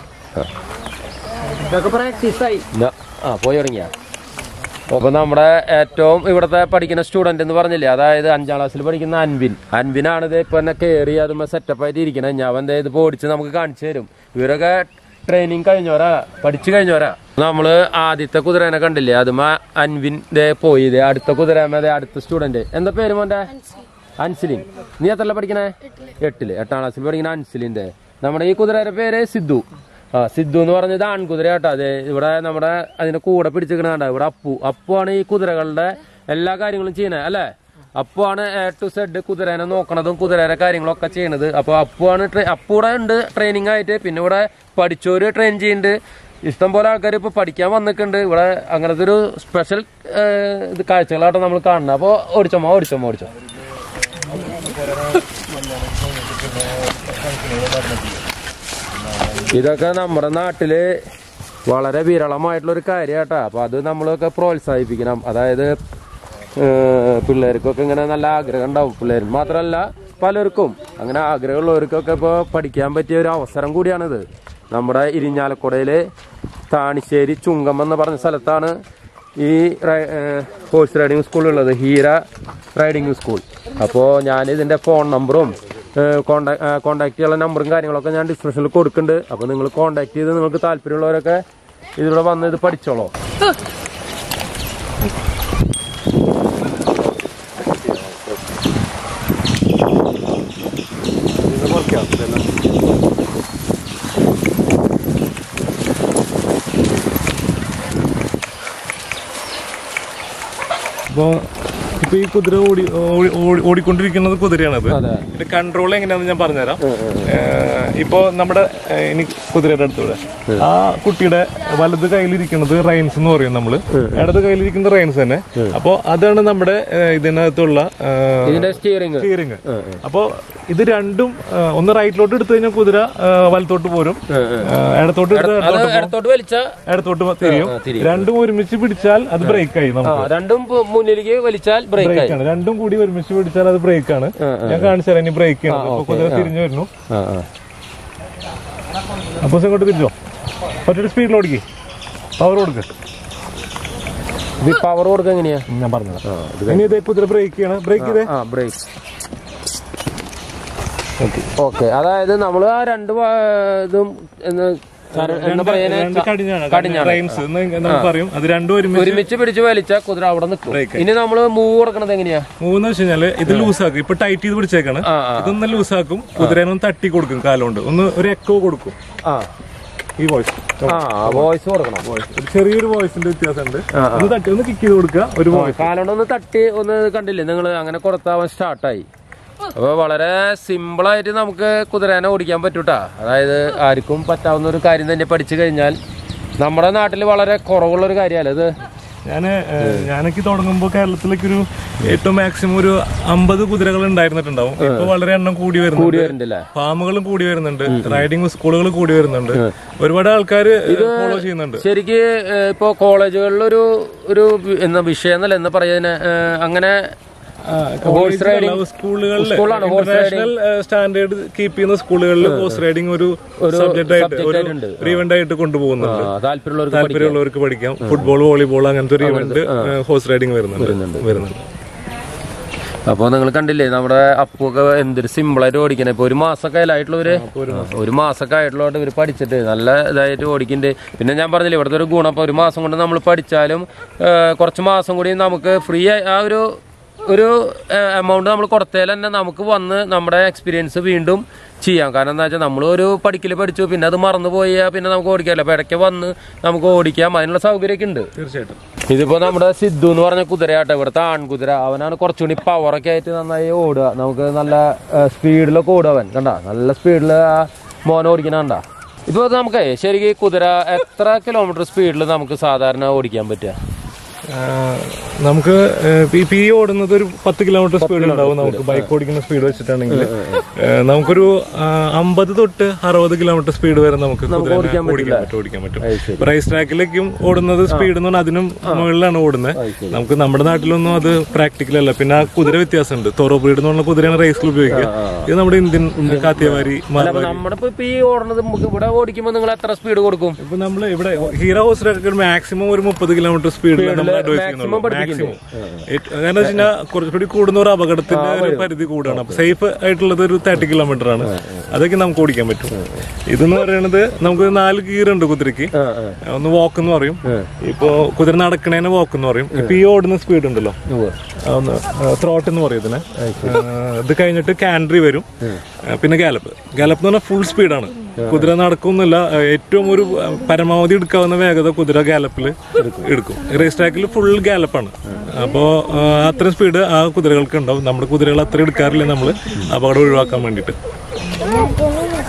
ഇതൊക്കെ പ്രാക്ടീസ് ആയി ന- ആ പോയി തുടങ്ങിയ അപ്പൊ നമ്മുടെ ഏറ്റവും ഇവിടുത്തെ പഠിക്കുന്ന സ്റ്റുഡന്റ് എന്ന് പറഞ്ഞില്ലേ അതായത് അഞ്ചാം ക്ലാസ്സിൽ പഠിക്കുന്ന അൻവിൻ അൻവിനാണ് ഇത് ഇപ്പൊ എന്നെ കയറി അതുമ്പോ സെറ്റപ്പ് ആയിട്ട് ഇരിക്കണേ ഞാൻ അവന്റെ ഇത് ഓടിച്ച് നമുക്ക് കാണിച്ചു തരും ഇവരൊക്കെ ട്രെയിനിങ് കഴിഞ്ഞോരാ പഠിച്ചു കഴിഞ്ഞോരാ നമ്മള് ആദ്യത്തെ കുതിരേനെ കണ്ടില്ലേ അതുമ്മ അൻവിൻ ദേ പോയി ദേ അടുത്ത കുതിരേമ ദേ അടുത്ത സ്റ്റുഡന്റ് എന്താ പേര് മോന്റെ അൻസിലിൻ നീ എത്രല്ല പഠിക്കണേ എട്ടില് എട്ടാം ക്ലാസ്സിൽ പഠിക്കുന്ന അൻസിലിന്റെ നമ്മുടെ ഈ കുതിരയുടെ പേര് സിദ്ധു ആ സിദ്ധു എന്ന് പറഞ്ഞത് ആൺകുതിര കേട്ടോ അതെ ഇവിടെ നമ്മുടെ അതിന്റെ കൂടെ പിടിച്ചിരിക്കണ ഇവിടെ അപ്പു അപ്പു ആണ് ഈ കുതിരകളുടെ എല്ലാ കാര്യങ്ങളും ചെയ്യണേ അല്ലേ അപ്പു ആണ് എ ടു സെഡ് കുതിരേനെ നോക്കണതും കുതിരയുടെ കാര്യങ്ങളൊക്കെ ചെയ്യണത് അപ്പൊ അപ്പു ആണ് ട്രെ- അപ്പു ഇവിടെ ഉണ്ട് ട്രെയിനിങ് ആയിട്ട് പിന്നെ ഇവിടെ പഠിച്ചോര് ട്രെയിൻ ചെയ്യുന്നുണ്ട് ഇഷ്ടം പോലെ ആൾക്കാർ ഇപ്പൊ പഠിക്കാൻ വന്നിട്ടുണ്ട് ഇവിടെ അങ്ങനത്തെ ഒരു സ്പെഷ്യൽ ഇത് കാഴ്ചകളാട്ടോ നമ്മൾ കാണുന്നത് അപ്പൊ ഓടിച്ചോമോ ഓടിച്ചോമോ ഓടിച്ചോ ഇതൊക്കെ നമ്മുടെ നാട്ടില് വളരെ വിരളമായിട്ടുള്ള ഒരു കാര്യമാട്ടാ അപ്പൊ അത് നമ്മളൊക്കെ പ്രോത്സാഹിപ്പിക്കണം അതായത് ഏഹ്, പിള്ളേർക്കൊക്കെ ഇങ്ങനെ നല്ല ആഗ്രഹം ഉണ്ടാവും പിള്ളേർ മാത്രമല്ല പലർക്കും അങ്ങനെ ആഗ്രഹമുള്ളവർക്കൊക്കെ ഇപ്പോൾ പഠിക്കാൻ പറ്റിയ ഒരു അവസരം കൂടിയാണിത് നമ്മുടെ ഇരിഞ്ഞാലക്കുടയില് താണിശ്ശേരി ചുങ്കം എന്ന് പറഞ്ഞ സ്ഥലത്താണ് ഈ റൈ- ഏഹ്, ഹോഴ്സ് റൈഡിങ് സ്കൂൾ ഉള്ളത് ഹീര റൈഡിങ് സ്കൂൾ അപ്പോൾ ഞാൻ ഇതിന്റെ ഫോൺ നമ്പറും കോണ്ടാക്ട് ചെയ്യാനുള്ള നമ്പറും കാര്യങ്ങളൊക്കെ ഞാൻ ഡിസ്ക്രിപ്ഷനിൽ കൊടുക്കുന്നുണ്ട് അപ്പോൾ നിങ്ങൾ കോണ്ടാക്ട് ചെയ്ത് നിങ്ങൾക്ക് താല്പര്യമുള്ളവരൊക്കെ ഇതിലൂടെ വന്ന് ഇത് പഠിച്ചോളൂ അപ്പൊ ഇപ്പൊ ഈ കുതിര ഓടി ഓടി- ഓടി- ഓടിക്കൊണ്ടിരിക്കുന്നത് കുതിരയാണത് അതെ. ഇതിന്റെ കൺട്രോൾ എങ്ങനെയാണെന്ന് ഞാൻ പറഞ്ഞുതരാം ഏഹ് ഇപ്പൊ നമ്മുടെ ഏഹ് ഇനി കുതിരയുടെ അടുത്തൂടെ ആ കുട്ടിയുടെ വലത് കയ്യിലിരിക്കുന്നത് റൈൻസ് എന്ന് പറയും നമ്മള് ഇടത് കയ്യിലിരിക്കുന്നത് റൈൻസ് തന്നെ അപ്പൊ അതാണ് നമ്മുടെ ഏഹ് ഇതിനകത്തുള്ള ഏഹ് ഇതിന്റെ സ്റ്റിയറിംഗ് സ്റ്റിയറിംഗ് അപ്പോ ഇത് രണ്ടും ഏഹ് ഒന്ന് റൈറ്റിലോട്ട് എടുത്തു കഴിഞ്ഞാൽ കുതിര ഏഹ് വലത്തോട്ട് പോരും ഏഹ് ഇടത്തോട്ട് എടുത്ത് അത് ഇടത്തോട്ട് ഇടത്തോട്ട് വലിച്ച ഇടത്തോട്ട് തിരിയും രണ്ടും ഒരുമിച്ച് പിടിച്ചാൽ അത് ബ്രേക്ക് ആയി ആ, നമുക്ക് രണ്ടും പു- മുന്നിലേക്ക് വലിച്ചാൽ ബ്രേക്ക് ആയി ബ്രേക്ക് ആണ് രണ്ടും കൂടി ഒരുമിച്ച് പിടിച്ചാൽ അത് ബ്രേക്ക് ആണ് ഞാൻ കാണിച്ചു തരാം ഇനി ബ്രേക്ക് ചെയ്യണം അപ്പൊ കുതിര തിരിഞ്ഞു വരുന്നു ആ, ആ. അപ്പൊ ഇങ്ങോട്ട് തിരിച്ചോ ഒറ്റ സ്പീഡിൽ ഓടിക്കേ പവർ കൊടുക്ക് ഇത് പവർ കൊടുക്കുക എങ്ങനെയാ ഞാൻ പറഞ്ഞത് ഇനി ഇതേ കുതിര ബ്രേക്ക് ചെയ്യണം ബ്രേക്ക് ചെയ്തേ ആ ബ്രേക്ക് ഓക്കെ അതായത് നമ്മൾ ആ രണ്ട് വാ- ഇതും എന്ന് ചര- എന്താ പറയാ രണ്ട് കടിഞ്ഞാണ് കടിഞ്ഞാണ്. റൈൻസ് എന്ന് നമുക്ക് പറയും അത് രണ്ടും ഒരുമിച്ച് ഒരുമിച്ച് പിടിച്ച് വലിച്ച കുതിര അവിടെ നിൽക്കും Break ഇനി നമ്മൾ മൂവ് കൊടുക്കണത് എങ്ങനെയാ മൂന്ന് വെച്ച് കഴിഞ്ഞാല് ഇത് ലൂസാക്കും ഇപ്പൊ ടൈറ്റ് ചെയ്ത് പിടിച്ചേക്കാണ് ആ, ആ. ഇതൊന്ന് ലൂസാക്കും കുതിരനെ ഒന്ന് തട്ടി കൊടുക്കും കാലുകൊണ്ട് ഒന്ന് ഒരു എക്കോ കൊടുക്കും ആ ഈ വോയിസ് ആ വോയിസ് കൊടുക്കണം ഒരു ചെറിയൊരു വോയിസിന്റെ വ്യത്യാസമുണ്ട് ഒന്ന് തട്ടി ഒന്ന് കിക്ക് ചെയ്ത് കൊടുക്കുക ഒരു വോയിസ് കാലോണ്ട് ഒന്ന് തട്ടി ഒന്ന് കണ്ടില്ലേ നിങ്ങൾ അങ്ങനെ കൊടുത്താവാൻ സ്റ്റാർട്ടായി അപ്പൊ വളരെ സിമ്പിളായിട്ട് നമുക്ക് കുതിരേനെ ഓടിക്കാൻ പറ്റൂട്ടാ അതായത് ആർക്കും പറ്റാവുന്ന ഒരു കാര്യം തന്നെ പഠിച്ചു കഴിഞ്ഞാൽ നമ്മുടെ നാട്ടിൽ വളരെ കുറവുള്ള ഒരു കാര്യമല്ല ഇത് ഞാന് ഏഹ്, ഞാനൊക്കെ തുടങ്ങുമ്പോൾ കേരളത്തിലേക്ക് ഒരു ഏറ്റവും മാക്സിമം ഒരു അമ്പത് കുതിരകൾ ഉണ്ടായിരുന്നിട്ടുണ്ടാവും ഇപ്പൊ വളരെ എണ്ണം കൂടി കൂടി വരുന്നുണ്ട് വരുന്നുണ്ടല്ലേ ഫാമുകളും കൂടി വരുന്നുണ്ട് റൈഡിംഗ് സ്കൂളുകൾ കൂടി വരുന്നുണ്ട് ഒരുപാട് ആൾക്കാർ ഫോളോ ചെയ്യുന്നുണ്ട് ശരിക്ക് ഏഹ്, ഇപ്പൊ കോളേജുകളിലൊരു ഒരു വി- എന്താ വിഷയം എന്നല്ല എന്ന് പറയുന്നതിന് ഏഹ്, അങ്ങനെ ഹോഴ്സ് റൈഡിങ് സ്കൂളുകളിൽ സ്കൂളാണ് horse ഇന്റർനാഷണൽ സ്റ്റാൻഡേർഡ് കീപ്പ് ചെയ്യുന്ന സ്കൂളുകളിൽ ഹോഴ്സ് റൈഡിംഗ് ഒരു സബ്ജക്റ്റ് ആയിട്ട് subject ഒരു ആയിട്ടുണ്ട്. ഒരു ഇവന്റ് ആയിട്ട് കൊണ്ടുപോകുന്നുണ്ട് താല്പര്യമുള്ളവർക്ക് പഠിക്കാം. താല്പര്യമുള്ളവർക്ക് പഠിക്കാം ഫുട്ബോൾ വോളിബോൾ അങ്ങനത്തെ ഒരു ഇവന്റ് ഹോഴ്സ് റൈഡിംഗ് വരുന്നുണ്ട് വരുന്നുണ്ട് അപ്പോൾ നിങ്ങൾ കണ്ടില്ലേ നമ്മുടെ അപ്പൊക്കെ എന്തൊരു സിമ്പിളായിട്ട് ഓടിക്കണേ ഇപ്പൊ ഒരു മാസമൊക്കെ ആയിട്ടുള്ളവര് ഒരു മാസമൊക്കെ ആയിട്ടുള്ളവർ ഇവർ പഠിച്ചിട്ട് നല്ല ഇതായിട്ട് ഓടിക്കുന്നുണ്ട് പിന്നെ ഞാൻ പറഞ്ഞില്ലേ ഇവിടുത്തെ ഒരു ഗുണം ഇപ്പൊ ഒരു മാസം കൊണ്ട് നമ്മൾ പഠിച്ചാലും ഏഹ്, കുറച്ച് മാസം കൂടി നമുക്ക് ഫ്രീ ആ ഒരു ഒരു എമൗണ്ട് നമ്മൾ കൊടുത്താൽ തന്നെ നമുക്ക് വന്ന് നമ്മുടെ എക്സ്പീരിയൻസ് വീണ്ടും ചെയ്യാം കാരണം എന്താ വെച്ചാൽ നമ്മൾ ഒരു പഠിക്കൽ പഠിച്ചു പിന്നെ അത് മറന്നു പോയാൽ പിന്നെ നമുക്ക് ഓടിക്കാമല്ലോ അപ്പൊ ഇടയ്ക്ക് വന്ന് നമുക്ക് ഓടിക്കാം അതിനുള്ള സൗകര്യമൊക്കെ ഉണ്ട് തീർച്ചയായിട്ടും ഇതിപ്പോ നമ്മുടെ സിദ്ധു എന്ന് പറഞ്ഞ കുതിരയാട്ടെ ഇവിടുത്തെ ആൺകുതിര അവനാണ് കുറച്ചുകൂടി പവറൊക്കെ ആയിട്ട് നന്നായി ഓടുക നമുക്ക് നല്ല സ്പീഡിലൊക്കെ ഓടുക അവൻ കണ്ട നല്ല സ്പീഡിൽ മോനെ ഓടിക്കണ കണ്ട ഇപ്പൊ നമുക്ക് ശരിക്കും കുതിര എത്ര കിലോമീറ്റർ സ്പീഡിൽ നമുക്ക് സാധാരണ ഓടിക്കാൻ പറ്റുക ആഹ് നമുക്ക് ഏഹ് ഇപ്പൊ ഈ പി ഓടുന്നത് ഒരു പത്ത് കിലോമീറ്റർ സ്പീഡ് ഉണ്ടാവും നമുക്ക് ബൈക്ക് ഓടിക്കുന്ന സ്പീഡ് വെച്ചിട്ടാണെങ്കിൽ ഏഹ് നമുക്കൊരു ആഹ് അമ്പത് തൊട്ട് അറുപത് കിലോമീറ്റർ സ്പീഡ് വരെ നമുക്ക് കുതിരനെ ഓടിക്കാൻ ഓടിക്കാൻ പറ്റും ഓടിക്കാൻ പറ്റും അത് ശരി. റേസ് ട്രാക്കിലേക്കും ഓടുന്നത് സ്പീഡ് എന്ന് പറഞ്ഞാൽ അതിനും മുകളിലാണ് ഓടുന്നത് നമുക്ക് നമ്മുടെ നാട്ടിലൊന്നും അത് പ്രാക്ടിക്കൽ അല്ല പിന്നെ ആ കുതിര വ്യത്യാസമുണ്ട് തോറോ ബ്രീഡ് എന്ന് പറഞ്ഞ കുതിരയാണ് റേസിൽ ഉപയോഗിക്കുക ഇത് നമ്മുടെ ഇന്ത്യൻ കാത്തിയവാരി അപ്പൊ നമ്മുടെ ഇപ്പൊ ഇപ്പൊ ഈ ഓടുന്നത് നമുക്ക് ഇവിടെ ഓടിക്കുമ്പോൾ നിങ്ങൾ എത്ര സ്പീഡ് കൊടുക്കും ഇപ്പൊ നമ്മള് ഇവിടെ ഹീറോ ഹോസ് മാക്സിമം ഒരു മുപ്പത് കിലോമീറ്റർ സ്പീഡിൽ നമ്മൾ അഡ്വൈസ് ചെയ്യുന്നുള്ളൂ മാക്സിമം കാരണം വെച്ച് കഴിഞ്ഞാൽ കുറച്ചുകൂടി കൂടുന്ന ഒരു അപകടത്തിന്റെ ഒരു പരിധി കൂടാണ് അപ്പൊ സേഫ് ആയിട്ടുള്ളത് ഒരു തേർട്ടി കിലോമീറ്റർ ആണ് അതൊക്കെ നമുക്ക് ഓടിക്കാൻ പറ്റും ഇതെന്ന് പറയുന്നത് നമുക്ക് നാല് ഗിയർ ഉണ്ട് കുതിരക്ക് ഒന്ന് വാക്ക് എന്ന് പറയും ഇപ്പൊ കുതിര നടക്കണേനെ വാക്ക് എന്ന് പറയും ഇപ്പൊ ഈ ഓടുന്ന സ്പീഡ് ഉണ്ടല്ലോ ആ, ഒന്ന് ത്രോട്ട് എന്ന് പറയും ഇതിനെ ആ, ഇത് കഴിഞ്ഞിട്ട് കാൻഡ്രി വരും ആ, പിന്നെ ഗാലപ്പ് ഗാലപ്പ് എന്ന് പറഞ്ഞാൽ ഫുൾ സ്പീഡാണ് കുതിര നടക്കുന്നില്ല ഏറ്റവും ഒരു ആ, പരമാവധി എടുക്കാവുന്ന വേഗത കുതിര ഗാലപ്പിൽ എടുക്കും റേസ് ട്രാക്കിൽ ഫുൾ ഗാലപ്പാണ് അപ്പോൾ അത്രയും സ്പീഡ് ആ കുതിരകൾക്ക് ഉണ്ടാവും നമ്മുടെ കുതിരകൾ അത്ര എടുക്കാറില്ല നമ്മൾ അപകടം ഒഴിവാക്കാൻ വേണ്ടിയിട്ട്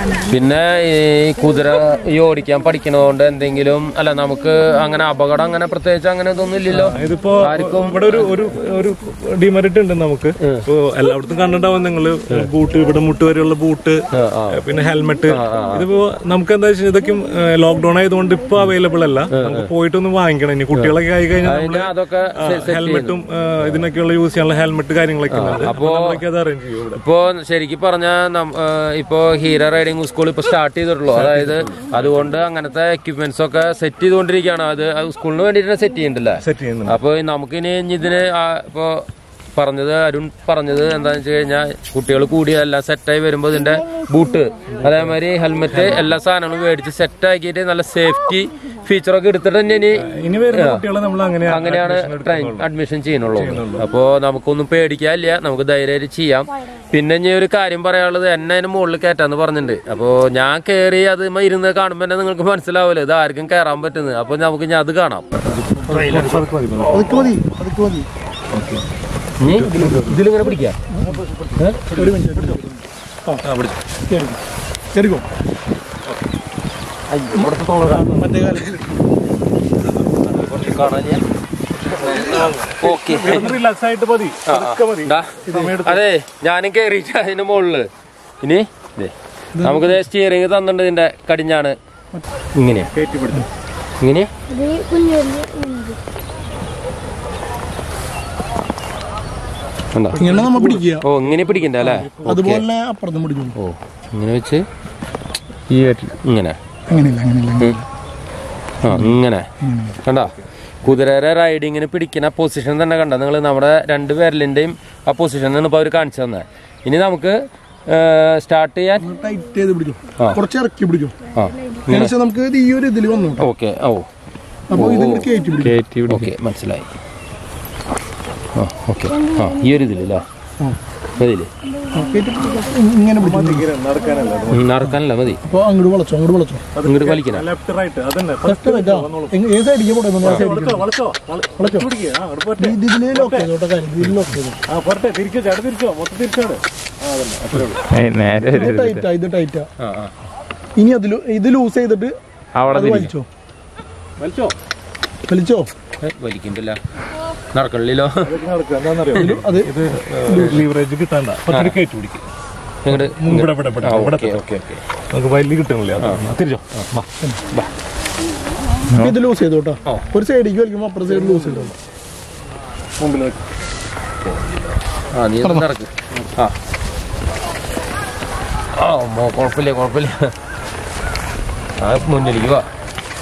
പിന്നെ ഈ കുതിര ഈ ഓടിക്കാൻ പഠിക്കണതുകൊണ്ട് എന്തെങ്കിലും അല്ല നമുക്ക് അങ്ങനെ അപകടം അങ്ങനെ പ്രത്യേകിച്ച് അങ്ങനെ ഇതൊന്നും ഇല്ലല്ലോ ഇതിപ്പോ ഇവിടെ ഒരു ഒരു ഒരു ഡിമെറിറ്റ് ഉണ്ട് നമുക്ക് ഇപ്പോ എല്ലായിടത്തും കണ്ടിട്ടുണ്ടാവും നിങ്ങള് ബൂട്ട് ഇവിടെ മുട്ട് വരെയുള്ള ബൂട്ട് പിന്നെ ഹെൽമെറ്റ് ഇതിപ്പോ നമുക്ക് എന്താ വെച്ചാൽ ഇതൊക്കെ ലോക്ക്ഡൌൺ ആയതുകൊണ്ട് ഇപ്പൊ അവൈലബിൾ അല്ല നമുക്ക് പോയിട്ടൊന്ന് വാങ്ങിക്കണം ഇനി കുട്ടികളൊക്കെ ആയി കഴിഞ്ഞാൽ പിന്നെ അതൊക്കെ സെ- set ഹെൽമെറ്റും ഇതിനൊക്കെയുള്ള യൂസ് ചെയ്യാനുള്ള ഹെൽമെറ്റ് കാര്യങ്ങളൊക്കെ ഉണ്ട് അപ്പൊ നമ്മളൊക്കെ അത് അറേഞ്ച് ചെയ്യും ഇവിടെ ഇപ്പോ ശരിക്കും പറഞ്ഞ ഇപ്പോ ഹീറോ റൈഡിംഗ് സ്കൂൾ ഇപ്പൊ സ്റ്റാർട്ട് ചെയ്തിട്ടുള്ളൂ അതായത് അതുകൊണ്ട് അങ്ങനത്തെ എക്യുപ്മെന്റ്സ് ഒക്കെ സെറ്റ് ചെയ്തുകൊണ്ടിരിക്കുകയാണ് അത് അത് സ്കൂളിന് വേണ്ടിയിട്ട് സെറ്റ് ചെയ്യണ്ടല്ലേ സെറ്റ് ചെയ്യുന്നുണ്ട് അപ്പൊ നമുക്കിനി ഇനി ഇതിന് ആ ഇപ്പോ പറഞ്ഞത് അരുൺ പറഞ്ഞത് എന്താന്ന് വെച്ച് കഴിഞ്ഞാൽ കുട്ടികൾ കൂടി എല്ലാം സെറ്റായി വരുമ്പോൾ ഇതിന്റെ ബൂട്ട് അതേമാതിരി ഹെൽമെറ്റ് എല്ലാ സാധനങ്ങളും മേടിച്ച് സെറ്റ് ആക്കിയിട്ട് നല്ല സേഫ്റ്റി ഫീച്ചറൊക്കെ എടുത്തിട്ട് തന്നെ ഇനി ഇനി വരുന്ന കുട്ടികളെ നമ്മൾ അങ്ങനെ അങ്ങനെയാണ് ട്രെയിൻ അഡ്മിഷൻ ചെയ്യുന്നുള്ളൂ അപ്പോൾ നമുക്കൊന്നും പേടിക്കാനില്ല നമുക്ക് ധൈര്യമായിട്ട് ചെയ്യാം പിന്നെ ഇനി ഒരു കാര്യം പറയാനുള്ളത് എന്നെ അതിന് മുകളിൽ കയറ്റാന്ന് പറഞ്ഞിട്ടുണ്ട് അപ്പോൾ ഞാൻ കയറി അത് മ ഇരുന്ന് കാണുമ്പോൾ തന്നെ നിങ്ങൾക്ക് മനസ്സിലാവുമല്ലോ ഇത് ആർക്കും കയറാൻ പറ്റുന്നത് അപ്പോൾ നമുക്ക് ഇനി അത് കാണാം അതൊക്കെ മതി അതൊക്കെ മതി ഇനി ഇതിലിങ്ങനെ പിടിക്കാം ഒരു മിനിറ്റ് പിടിച്ചോ ആ കേറിക്കോ കേറിക്കോ മറ്റേ കാലത്ത് ഓക്കെ റിലാക്സ് ആയിട്ട് മതി അതൊക്കെ മതി അതെ ഞാനും കയറിയിട്ട് അതിന്റെ മുകളില് ഇനി ദേ, നമുക്കിത് സ്റ്റിയറിംഗ് തന്നിട്ടുണ്ട് ഇതിന്റെ കടിഞ്ഞാണ് ഇങ്ങനെയാ കയറ്റി പിടിച്ചു ഇങ്ങനെ ഇത് കുഞ്ഞു കുഞ്ഞു ഉണ്ട്. കണ്ടോ ഇങ്ങനെ നമ്മ പിടിക്കുക ഓ ഇങ്ങനെ പിടിക്കണ്ട അല്ലേ അതുപോലെ അപ്പുറത്തും പിടിക്കും ഓ ഇങ്ങനെ വെച്ച് ഈ ഇങ്ങനെ അങ്ങനെയില്ല അങ്ങനെയില്ല ഉം. ആ ഇങ്ങനെ കണ്ടോ കുതിരയുടെ റൈഡിങ്ങിന് പിടിക്കുന്ന പൊസിഷൻ തന്നെ കണ്ട നിങ്ങൾ നമ്മുടെ രണ്ട് വിരലിന്റെയും ആ പൊസിഷൻ ഇപ്പൊ അവർ കാണിച്ചു തന്നെ ഇനി നമുക്ക് സ്റ്റാർട്ട് ചെയ്യാൻ ടൈറ്റ് ചെയ്ത് പിടിക്കും ആ. കുറച്ച് ഇറക്കി പിടിക്കും ആ ഏകദേശം നമുക്ക് ഇത് ഈ ഒരു ഇതിൽ വന്നു ഓക്കെ ഓ അപ്പൊ ഇത് ഇങ്ങോട്ട് കയറ്റി പിടിക്കും കയറ്റി ഓക്കെ മനസ്സിലായി ആ ഓക്കെ ആ ഈ ഒരു ഇതിലല്ലേ മതിയില്ലേ ആ, കയറ്റി പിടിക്കും. ഇങ്ങനെ പിടിക്കും നടക്കാനല്ല ഉം, നടക്കാനല്ല മതി അപ്പൊ അങ്ങോട്ട് വളച്ചോ അങ്ങോട്ട് വളച്ചോ ഇങ്ങോട്ട് വലിക്കണ ലെഫ്റ്റ് റൈറ്റ് അതന്നെ ലെഫ്റ്റ് റൈറ്റ് ഏത് സൈഡിലേക്ക് പോട്ടെ നമ്മൾ ആ സൈഡിലേക്ക് വളച്ചോ വളച്ചോ പിടിക്കുക ആ അവിടെ പോട്ടെ ഇത് ഇതിനെ ലോക്ക് ചെയ്തോ കേട്ടോ കാര്യം ഇതിൽ ലോക്ക് ചെയ്തോ ആ പോട്ടെ തിരിച്ചോ ചേട്ടൻ തിരിച്ചോ മൊത്തം തിരിച്ചോട് ആ അതന്നെ അത്രേ ഉള്ളൂ ഇത് ടൈറ്റാ ഇത് ടൈറ്റാ ആ ആ ഇനി അതിൽ ഇത് ലൂസ് ചെയ്തിട്ട് അത് വലിച്ചോ വലിച്ചോ വലിച്ചോ ഏ, വലിക്കണ്ടല്ല നടക്കണില്ലല്ലോ അതൊക്കെ നടക്കുക എന്താണെന്നറിയോ അത് ഇത് ലീവറേജ് കിട്ടാണ്ട കുറച്ചുകൂടി കയറ്റി പിടിക്കും ഇങ്ങോട്ട് ഇവിടെ ഇവിടെ ഇവിടെ ഇവിടെ ഓക്കെ ഓക്കെ ഓക്കെ നമുക്ക് വലിയ കിട്ടണില്ല അതാണ്. തിരിച്ചോ വാ. ഇത് ലൂസ് ചെയ്തോ കേട്ടോ ഒരു സൈഡിലേക്ക് വലിക്കുമ്പോൾ അപ്പുറത്തെ സൈഡ് ലൂസ് ചെയ്തോ മുമ്പിൽ വെക്ക്. ആ നീ ഒന്ന് നടക്ക് ആ ആ മോ കുഴപ്പമില്ല കുഴപ്പമില്ല ആ മുന്നിലേക്ക് വാ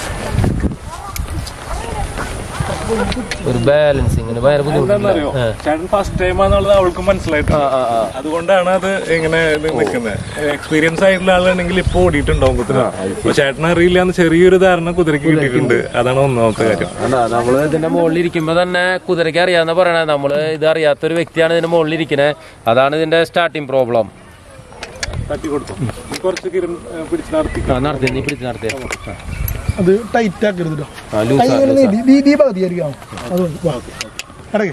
ഒരു ബാലൻസിങ്ങിന് ഭയങ്കര എന്താണെന്നറിയോ ബുദ്ധിമുട്ടില്ല ചേട്ടൻ ഫസ്റ്റ് ടൈം ആണെന്നുള്ളത് അവൾക്ക് മനസ്സിലായിട്ട് ആ ആ ആ അതുകൊണ്ടാണ് അത് ഇങ്ങനെ നിൽക്കുന്നത് എക്സ്പീരിയൻസ് ആയിട്ടുള്ള ആളാണെങ്കിൽ ഇപ്പൊ ഓടിയിട്ടുണ്ടാവും കുതിര അപ്പൊ ചേട്ടൻ അറിയില്ല എന്ന് ചെറിയൊരു ധാരണ കുതിരക്ക് കിട്ടിയിട്ടുണ്ട് അതാണ് ഒന്നാമത്തെ കാര്യം അതാ നമ്മള് ഇതിന്റെ മുകളിൽ ഇരിക്കുമ്പോ തന്നെ കുതിരയ്ക്ക് അറിയാന്ന് പറയണേ നമ്മള് ഇത് അറിയാത്തൊരു വ്യക്തിയാണ് ഇതിന്റെ മുകളിൽ ഇരിക്കുന്നത് അതാണ് ഇതിന്റെ സ്റ്റാർട്ടിങ് പ്രോബ്ലം തട്ടി കൊടുത്തു കുറച്ച് കിരൺ പിടിച്ച് നടത്തി ആ നടത്തി നീ പിടിച്ച് നടത്തിയ അത് ടൈറ്റ് ആക്കരുത് കേട്ടോ ആ കൈ ലൂസ് ഇങ്ങനെ നീട്ടി ദീ ദീ പകുതിയായിരിക്കാം അത് മതി. വാ കിടക്ക്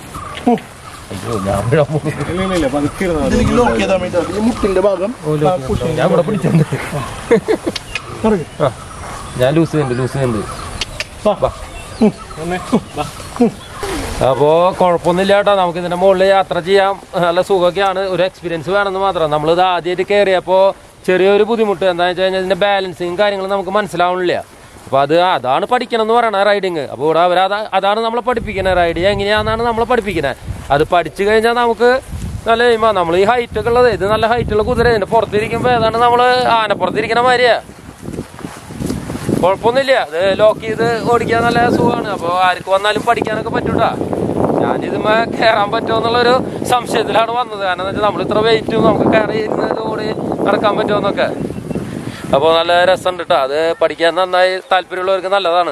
ഞാൻ വിടാൻ പോകുന്നു. ഇല്ല ഇല്ല ഇല്ല പതുക്കെ ഇരുന്നാ മതി. ഇതിലേക്ക് ലോക്ക് ചെയ്താൽ വേണ്ടി ഈ മുട്ടിന്റെ ഭാഗം ആ കുഷൻ ഞാൻ ഇവിടെ പിടിച്ചിട്ടുണ്ട് കിടക്ക് ആ ഞാൻ ലൂസ് ചെയ്യുന്നുണ്ട് ലൂസ് ചെയ്യുന്നുണ്ട് വാ വന്നേ. വാ. അപ്പോ കുഴപ്പമൊന്നുമില്ല കേട്ടോ നമുക്ക് ഇതിന്റെ മുകളിൽ യാത്ര ചെയ്യാം നല്ല സുഖമൊക്കെയാണ് ഒരു എക്സ്പീരിയൻസ് വേണമെന്ന് മാത്രം നമ്മൾ ഇത് ആദ്യമായിട്ട് കയറിയപ്പോൾ ചെറിയൊരു ബുദ്ധിമുട്ട് എന്താണെന്ന് വെച്ച് കഴിഞ്ഞാൽ ഇതിന്റെ ബാലൻസിങ് കാര്യങ്ങളും നമുക്ക് മനസ്സിലാവണില്ല അപ്പോൾ അത് അതാണ് പഠിക്കണം എന്ന് പറയണത് റൈഡിങ് അപ്പോൾ ഇവിടെ അവർ അതാണ് നമ്മളെ പഠിപ്പിക്കുന്നത് റൈഡ് എങ്ങനെയാണെന്നാണ് നമ്മളെ പഠിപ്പിക്കുന്നത് അത് പഠിച്ചു കഴിഞ്ഞാൽ നമുക്ക് നല്ല എയിമാ നമ്മൾ ഈ ഹൈറ്റ് ഒക്കെ ഉള്ളത് ഇത് നല്ല ഹൈറ്റ് ഉള്ള കുതിര ഇതിന്റെ പുറത്തിരിക്കുമ്പോൾ ഏതാണ്ട് നമ്മൾ ആനപ്പുറത്തിരിക്കണ മാതിരിയാ കുഴപ്പമൊന്നുമില്ല അത് ലോക്ക് ചെയ്ത് ഓടിക്കാൻ നല്ല സുഖമാണ് അപ്പോൾ ആർക്ക് വന്നാലും പഠിക്കാനൊക്കെ പറ്റൂട്ടാ ഞാനിതുമേ കയറാൻ പറ്റുമോ എന്നുള്ളൊരു സംശയത്തിലാണ് വന്നത് കാരണം എന്താ വെച്ചാൽ നമ്മൾ ഇത്ര വെയിറ്റും നമുക്ക് കയറി ഇരുന്നത് ഓടി നടക്കാൻ പറ്റുമെന്നൊക്കെ അപ്പോൾ നല്ല രസമുണ്ട് കേട്ടോ അത് പഠിക്കാൻ നന്നായി താല്പര്യമുള്ളവർക്ക് നല്ലതാണ്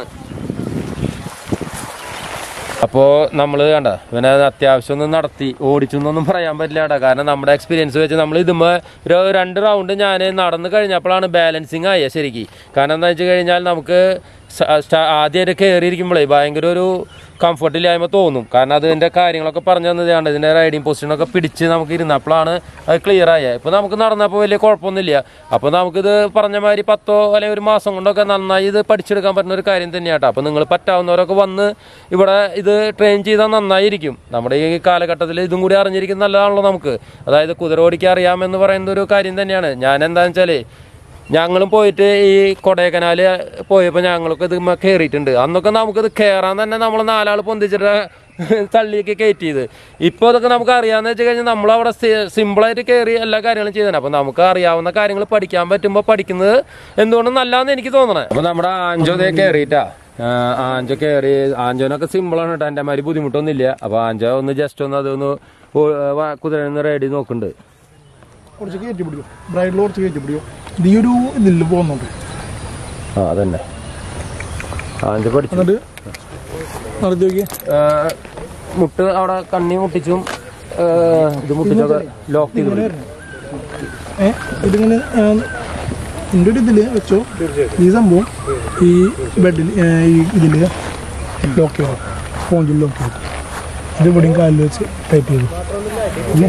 അപ്പോൾ നമ്മൾ കണ്ട ഇവനെ അത്യാവശ്യം ഒന്ന് നടത്തി ഓടിച്ചു എന്നൊന്നും പറയാൻ പറ്റില്ല കേട്ടോ കാരണം നമ്മുടെ എക്സ്പീരിയൻസ് വെച്ച് നമ്മൾ ഇതുമ്മ ഒരു രണ്ട് റൗണ്ട് ഞാൻ നടന്നു കഴിഞ്ഞപ്പോഴാണ് ബാലൻസിങ് ആയ ശരിക്ക് കാരണം എന്താ വെച്ച് കഴിഞ്ഞാൽ നമുക്ക് ആദ്യമായിട്ട് കയറിയിരിക്കുമ്പോഴേ ഭയങ്കര ഒരു കംഫർട്ട് ഇല്ലായ്മ തോന്നും കാരണം അതിന്റെ കാര്യങ്ങളൊക്കെ പറഞ്ഞു തന്നതാണ് ഇതിന്റെ റൈഡിങ് പൊസിഷനൊക്കെ പിടിച്ച് നമുക്ക് ഇരുന്നപ്പോഴാണ് അത് ക്ലിയർ ആയത് ഇപ്പൊ നമുക്ക് നടന്നപ്പോൾ വലിയ കുഴപ്പമൊന്നുമില്ല അപ്പൊ നമുക്കിത് പറഞ്ഞ മാതിരി പത്തോ അല്ലെങ്കിൽ ഒരു മാസം കൊണ്ടൊക്കെ നന്നായി ഇത് പഠിച്ചെടുക്കാൻ പറ്റുന്ന ഒരു കാര്യം തന്നെയാട്ടോ അപ്പൊ നിങ്ങൾ പറ്റാവുന്നവരൊക്കെ വന്ന് ഇവിടെ ഇത് ട്രെയിൻ ചെയ്താൽ നന്നായിരിക്കും നമ്മുടെ ഈ കാലഘട്ടത്തിൽ ഇതും കൂടി അറിഞ്ഞിരിക്കുന്ന നല്ലതാണല്ലോ നമുക്ക് അതായത് കുതിര ഓടിക്കാൻ അറിയാമെന്ന് പറയുന്ന ഒരു കാര്യം തന്നെയാണ് ഞാൻ എന്താണെന്ന് വെച്ചാല് ഞങ്ങളും പോയിട്ട് ഈ കൊടൈക്കനാല് പോയപ്പോൾ ഞങ്ങളൊക്കെ ഇത് കയറിയിട്ടുണ്ട് അന്നൊക്കെ നമുക്കിത് കയറാൻ തന്നെ നമ്മൾ നാലാൾ പൊന്തിച്ചിട്ട് തള്ളിയൊക്കെ കയറ്റിയത് ഇപ്പോൾ ഇതൊക്കെ നമുക്ക് അറിയാമെന്ന് വെച്ച് കഴിഞ്ഞാൽ നമ്മളവിടെ സിമ്പിളായിട്ട് കയറി എല്ലാ കാര്യങ്ങളും ചെയ്തതാണ് അപ്പോൾ നമുക്ക് അറിയാവുന്ന കാര്യങ്ങൾ പഠിക്കാൻ പറ്റുമ്പോൾ പഠിക്കുന്നത് എന്തുകൊണ്ടും നല്ലതെന്ന് എനിക്ക് തോന്നണേ അപ്പോൾ നമ്മുടെ ആഞ്ചോ ദേ കയറിയിട്ടാ ആ, ആഞ്ചോ കയറി ആഞ്ചോനൊക്കെ സിമ്പിളാണ് കേട്ടോ എൻ്റെ മാതിരി ബുദ്ധിമുട്ടൊന്നുമില്ല അപ്പോൾ ആഞ്ചോ ഒന്ന് ജസ്റ്റ് ഒന്ന് അതൊന്ന് കുതിരന്ന് റെഡി നോക്കുന്നുണ്ട് കുറച്ച് കയറ്റി പിടിക്കും ബ്രൈഡിൽ കുറച്ച് കയറ്റി പിടിക്കും ഇത് ഈ ഒരു ഇതിൽ പോകുന്നുണ്ട് ആ അതന്നെ ആഞ്ചോ പഠിച്ചു എന്നിട്ട് നടത്തി നോക്കിയേ ഏഹ് മുട്ട് അവിടെ കണ്ണി മുട്ടിച്ചും ഏഹ് ഇത് മുട്ടിച്ചൊക്കെ ലോക്ക് ചെയ്ത് പിടിക്കും. ഏ ഇതിങ്ങനെ എൻ്റെ ഒരു ഇതിൽ വെച്ചോ ഈ സംഭവം ഈ ബെഡിൽ ഈ ഇതിൽ ലോക്ക് ചെയ്യണം സ്പോഞ്ചിൽ ലോക്ക് ചെയ്തു ഇത് ഇവിടെയും കാലിൽ വെച്ച് ടൈറ്റ് ചെയ്തു പിന്നെ